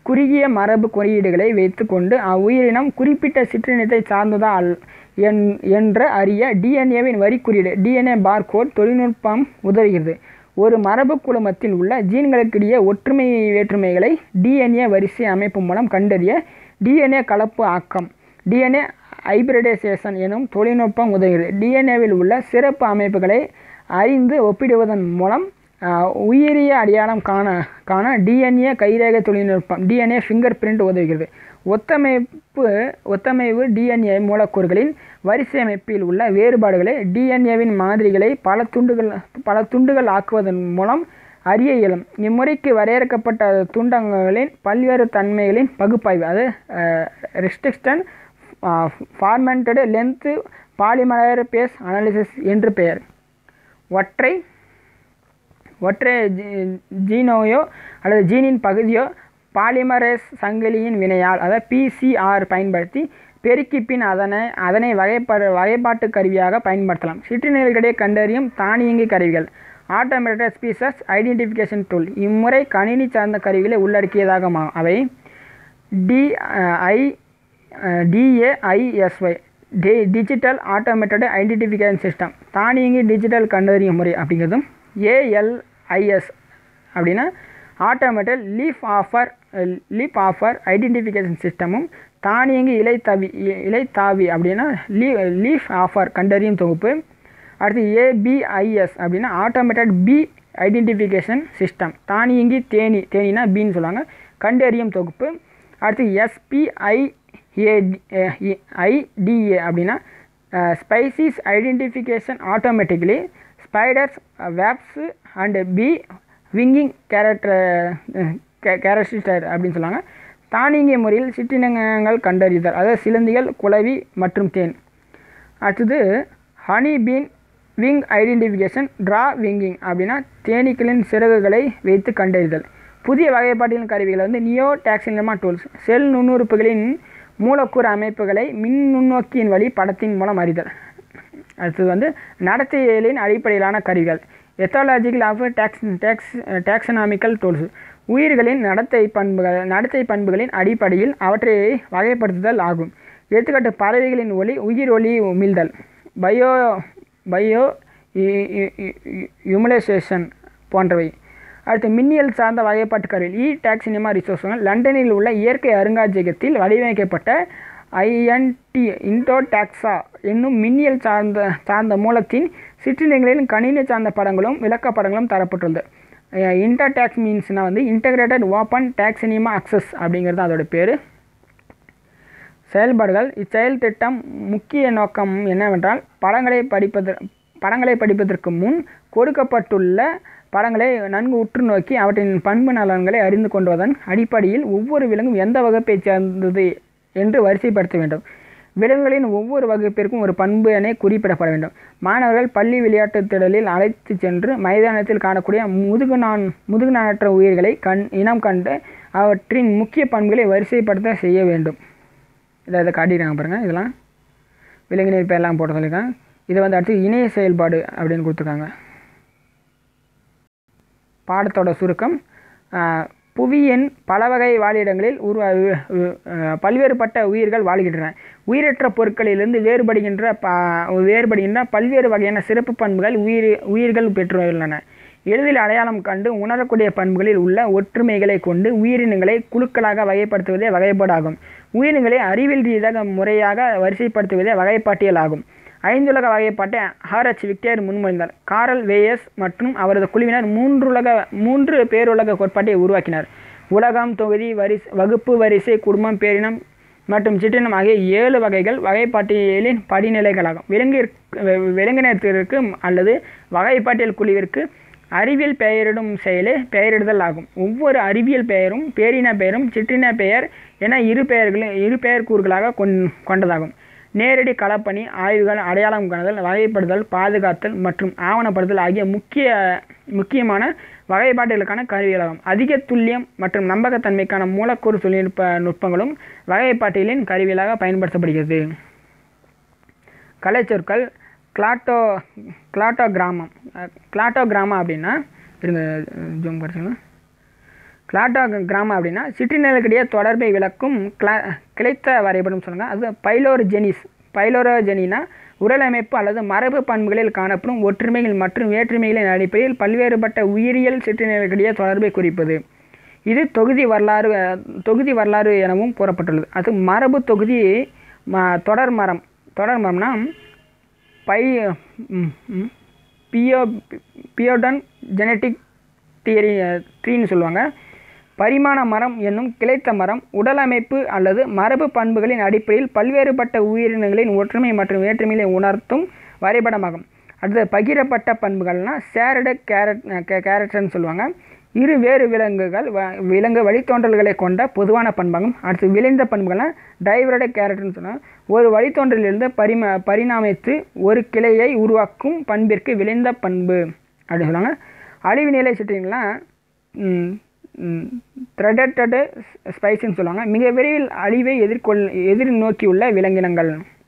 குறுகிய மரபு குறியீடுகளை வைத்துக்கொண்டு அவ்வுயிரினம் குறிப்பிட்ட சிற்றினத்தை சார்ந்ததா அல் என் என்ற அறிய டிஎன்ஏவின் வரி குறியீடு டிஎன்ஏ பார்கோட் தொழில்நுட்பம் உதவுகிறது ஒரு மரபு குழுமத்தில் உள்ள ஜீன்களுக்கிடையே ஒற்றுமை வேற்றுமைகளை டிஎன்ஏ வரிசை அமைப்பு மூலம் கண்டறிய டிஎன்ஏ கலப்பு ஆக்கம் டிஎன்ஏ ஹைபிரிடைசேஷன் எனும் தொழில்நுட்பம் உதவுகிறது டிஎன்ஏவில் உள்ள சிறப்பு அமைப்புகளை அறிந்து ஒப்பிடுவதன் மூலம் ஆஹ், உயிரிய அடையாளம் காண காண டிஎன்ஏ கைரேகை தொழில்நுட்பம் டிஎன்ஏ ஃபிங்கர் பிரிண்ட் உதவுகிறது ஒத்தமைப்பு ஒத்தமைவு டிஎன்ஏ மூலக்கூறுகளின் வரிசை அமைப்பில் உள்ள வேறுபாடுகளை டிஎன்ஏவின் மாதிரிகளை பல துண்டுகள் பல துண்டுகள் ஆக்குவதன் மூலம் அறிய இயலும் இம்முறைக்கு வரையறுக்கப்பட்ட துண்டங்களின் பல்வேறு தன்மைகளின் பகுப்பாய்வு அது restriction fragmented length polymorphism analysis என்று பெயர் ஒற்றை ஒற்றை ஜீ- ஜீனோயோ அல்லது ஜீனின் பகுதியோ பாலிமரேஸ் சங்கிலியின் வினையால் அதாவது பிசிஆர் பயன்படுத்தி பெருக்கி பின் அதனை அதனை வகைப்பட வகைப்பாட்டு கருவியாக பயன்படுத்தலாம் சிற்றினர்களிடையே கண்டறியும் தானியங்கி கருவிகள் ஆட்டோமேட்டட் ஸ்பீசஸ் ஐடென்டிஃபிகேஷன் டூல் இம்முறை கணினி சார்ந்த கருவிகளை உள்ளடக்கியதாக மா- அவை D I DAISY D digital automated identification system தானியங்கி டிஜிட்டல் கண்டறியும் முறை அப்படிங்கிறதும் ஏஎல்ஐஎஸ் அப்படின்னா automated leaf offer leaf offer identification சிஸ்டமும் தானியங்கி இலை தவி இ- இலை தாவி அப்படின்னா லீ லீஃப் ஆஃபர் கண்டறியும் தொகுப்பு அடுத்து ஏபிஐஎஸ் அப்படின்னா ஆட்டோமேட்டட் பி ஐடென்டிஃபிகேஷன் சிஸ்டம் தானியங்கி தேனி தேனினா பின்னு சொல்லுவாங்க கண்டறியும் தொகுப்பு அடுத்து எஸ்பிஐ ஐடிஏ அப்படின்னா species identification automatically spiders wasps and bee winging character character அப்படின்னு சொல்லுவாங்க தானியங்கி முறையில் சிற்றினங்கள் கண்டறிதல் அதாவது சிலந்திகள் குளவி மற்றும் தேன் அடுத்தது honey bee wing identification draw winging அப்படின்னா தேனீக்களின் சிறகுகளை வைத்து கண்டறிதல் புதிய வகைப்பாட்டின் கருவிகள் வந்து நியோ டாக்ஸினமா டூல்ஸ் செல் நுண்ணுறுப்புகளின் மூலக்கூறு அமைப்புகளை மின் நுண்ணோக்கியின் வழி படத்தின் மூலம் அறிதல் அடுத்தது வந்து நடத்தையியலின் அடிப்படையிலான கருவிகள் ethological of tax tax taxonomical tools உயிர்களின் நடத்தை பண்புகள் நடத்தை பண்புகளின் அடிப்படையில் அவற்றை வகைப்படுத்துதல் ஆகும் எடுத்துக்காட்டு பறவைகளின் ஒளி உயிர் ஒளி உமிழ்தல் பயோ பயோ யுமுலேசேஷன் போன்றவை அடுத்து மின்னியல் சார்ந்த வகைப்பாட்டு கருவி இ டாக்ஸினிமா ரிசோர்ஸ்கள் லண்டனில் உள்ள இயற்கை அருங்காட்சியகத்தில் வடிவமைக்கப்பட்ட ஐஎன்டி இன்டோடாக்ஸா என்னும் மின்னியல் சார்ந்த சார்ந்த மூலத்தின் சிற்றினங்களின் கணினி சார்ந்த படங்களும் விளக்கப்படங்களும் தரப்பட்டுள்ளது இன்டர்டாக்ஸ் மீன்ஸ்னால் வந்து இன்டகிரேட்டட் ஓப்பன் டாக்ஸினிமா அக்சஸ் அப்படிங்கிறது அதோட பேர் செயல்பாடுகள் இச்செயல் திட்டம் முக்கிய நோக்கம் என்னவென்றால் படங்களை படிப்பது படங்களை படிப்பதற்கு முன் கொடுக்கப்பட்டுள்ள படங்களை நன்கு உற்று நோக்கி அவற்றின் பண்பு நலன்களை அறிந்து கொள்வதன் அடிப்படையில் ஒவ்வொரு விலங்கும் எந்த வகுப்பைச் சேர்ந்தது என்று வரிசைப்படுத்த வேண்டும் விலங்குகளின் ஒவ்வொரு வகுப்பிற்கும் ஒரு பண்பு என குறிப்பிடப்பட வேண்டும் மாணவர்கள் பள்ளி விளையாட்டுத் திடலில் அழைத்து சென்று மைதானத்தில் காணக்கூடிய முதுகு நான் முதுகு நாணற்ற உயிர்களை கண் இனம் கண்டு அவற்றின் முக்கிய பண்புகளை வரிசைப்படுத்த செய்ய வேண்டும் இதை இதை காட்டிடுறாங்க பாருங்கள் இதெல்லாம் விலங்கினர் பேர்லாம் போட்டு சொல்லியிருக்காங்க இது வந்து அடுத்து இணைய செயல்பாடு அப்படின்னு கொடுத்துருக்காங்க பாடத்தோட சுருக்கம் ஆஹ், புவியின் பல வகை வாழிடங்களில் உருவா உ- ஆஹ், பல்வேறுபட்ட உயிர்கள் வாழ்கின்றன உயிரற்ற பொருட்களிலிருந்து வேறுபடுகின்ற ப வேறுபடுகின்ற பல்வேறு வகையான சிறப்பு பண்புகள் உயிர் உயிர்கள் பெற்றுள்ளன எளிதில் அடையாளம் கண்டு உணரக்கூடிய பண்புகளில் உள்ள ஒற்றுமைகளை கொண்டு உயிரினங்களை குழுக்களாக வகைப்படுத்துவதே வகைப்பாடாகும் உயிரினங்களை அறிவியல் ரீதியாக முறையாக வரிசைப்படுத்துவதே வகைப்பாட்டியல் ஆகும் ஐந்துலக வகைப்பாட்டை ஆர்எச் விக்டர் முன்மொழிந்தார் காரல் வேயஸ் மற்றும் அவரது குழுவினர் மூன்றுலக மூன்று பேருலக கோட்பாட்டை உருவாக்கினார் உலகம் தொகுதி வரிசை வகுப்பு வரிசை குடும்பம் பேரினம் மற்றும் சிற்றினம் ஆகிய ஏழு வகைகள் வகைப்பாட்டியலின் படிநிலைகளாகும் விலங்கிற்கு விலங்கினத்திற்கு அல்லது வகைப்பாட்டியல் குழுவிற்கு அறிவியல் பெயரிடும் செயலே பெயரிடுதல் ஆகும் ஒவ்வொரு அறிவியல் பெயரும் பேரின பெயரும் சிற்றின பெயர் என இரு பெயர்களும் இரு பெயர் கூறுகளாக கொண் கொண்டதாகும் நேரடி களப்பணி ஆய்வுகள் அடையாளம் காணுதல் வகைப்படுதல் பாதுகாத்தல் மற்றும் ஆவணப்படுத்தல் ஆகிய முக்கிய முக்கியமான வகைப்பாடுகளுக்கான கருவிகளாகும் அதிக துல்லியம் மற்றும் நம்பகத்தன்மைக்கான மூலக்கூறு தொழில்நுட்ப நுட்பங்களும் வகைப்பாட்டியலின் கருவிகளாக பயன்படுத்தப்படுகிறது கலைச்சொற்கள் கிளாட்டோ கிளாட்டோகிராமம் கிளாட்டோகிராமா அப்படின்னா இருங்க ஜூம் படிச்சுக்கலாம் கிளாட்டா கிராமம் அப்படின்னா சிற்றினங்களுக்கிடையே தொடர்பை விளக்கும் கிளா கிளைத்த வரைபடம் சொல்லுங்க அது பைலோர்ஜெனிஸ் பைலோரோஜெனினா உடல் அமைப்பு அல்லது மரபு பண்புகளில் காணப்படும் ஒற்றுமைகள் மற்றும் வேற்றுமைகளின் அடிப்படையில் பல்வேறுபட்ட உயிரியல் சிற்றினங்களுக்கிடையே தொடர்பை குறிப்பது இது தொகுதி வரலாறு அஹ், தொகுதி வரலாறு எனவும் கூறப்பட்டுள்ளது அது மரபு தொகுதி ம- தொடர் மரம் தொடர் மரம்னா பை ம், ம், பியோ பியோடன் ஜெனட்டிக் தியரி ட்ரீன்னு சொல்லுவாங்க பரிமாண மரம் என்னும் கிளைத்த மரம் உடல் அமைப்பு அல்லது மரபு பண்புகளின் அடிப்படையில் பல்வேறுபட்ட உயிரினங்களின் ஒற்றுமை மற்றும் வேற்றுமைகளை உணர்த்தும் வரைபடமாகும் அடுத்து பகிரப்பட்ட பண்புகள்னா சேரடு கேரட் கேரட்னு சொல்லுவாங்க இரு வேறு விலங்குகள் வ- விலங்கு வழித்தோன்றல்களை கொண்ட பொதுவான பண்பாகும் அடுத்து விளைந்த பண்புகள்னா டைவரட கேரட்னு சொன்னால் ஒரு வழித்தோன்றலிருந்து பரிம பரிணாமித்து ஒரு கிளையை உருவாக்கும் பண்பிற்கு விளைந்த பண்பு அப்படின்னு சொல்லுவாங்க அழிவு நிலை சுற்றிங்களாம் த்ரெடட்டடு ஸ்பைஸ்ன்னு சொல்லுவாங்க மிக விரைவில் அழிவை எதிர்கொள் எதிர்நோக்கியுள்ள விலங்கினங்கள்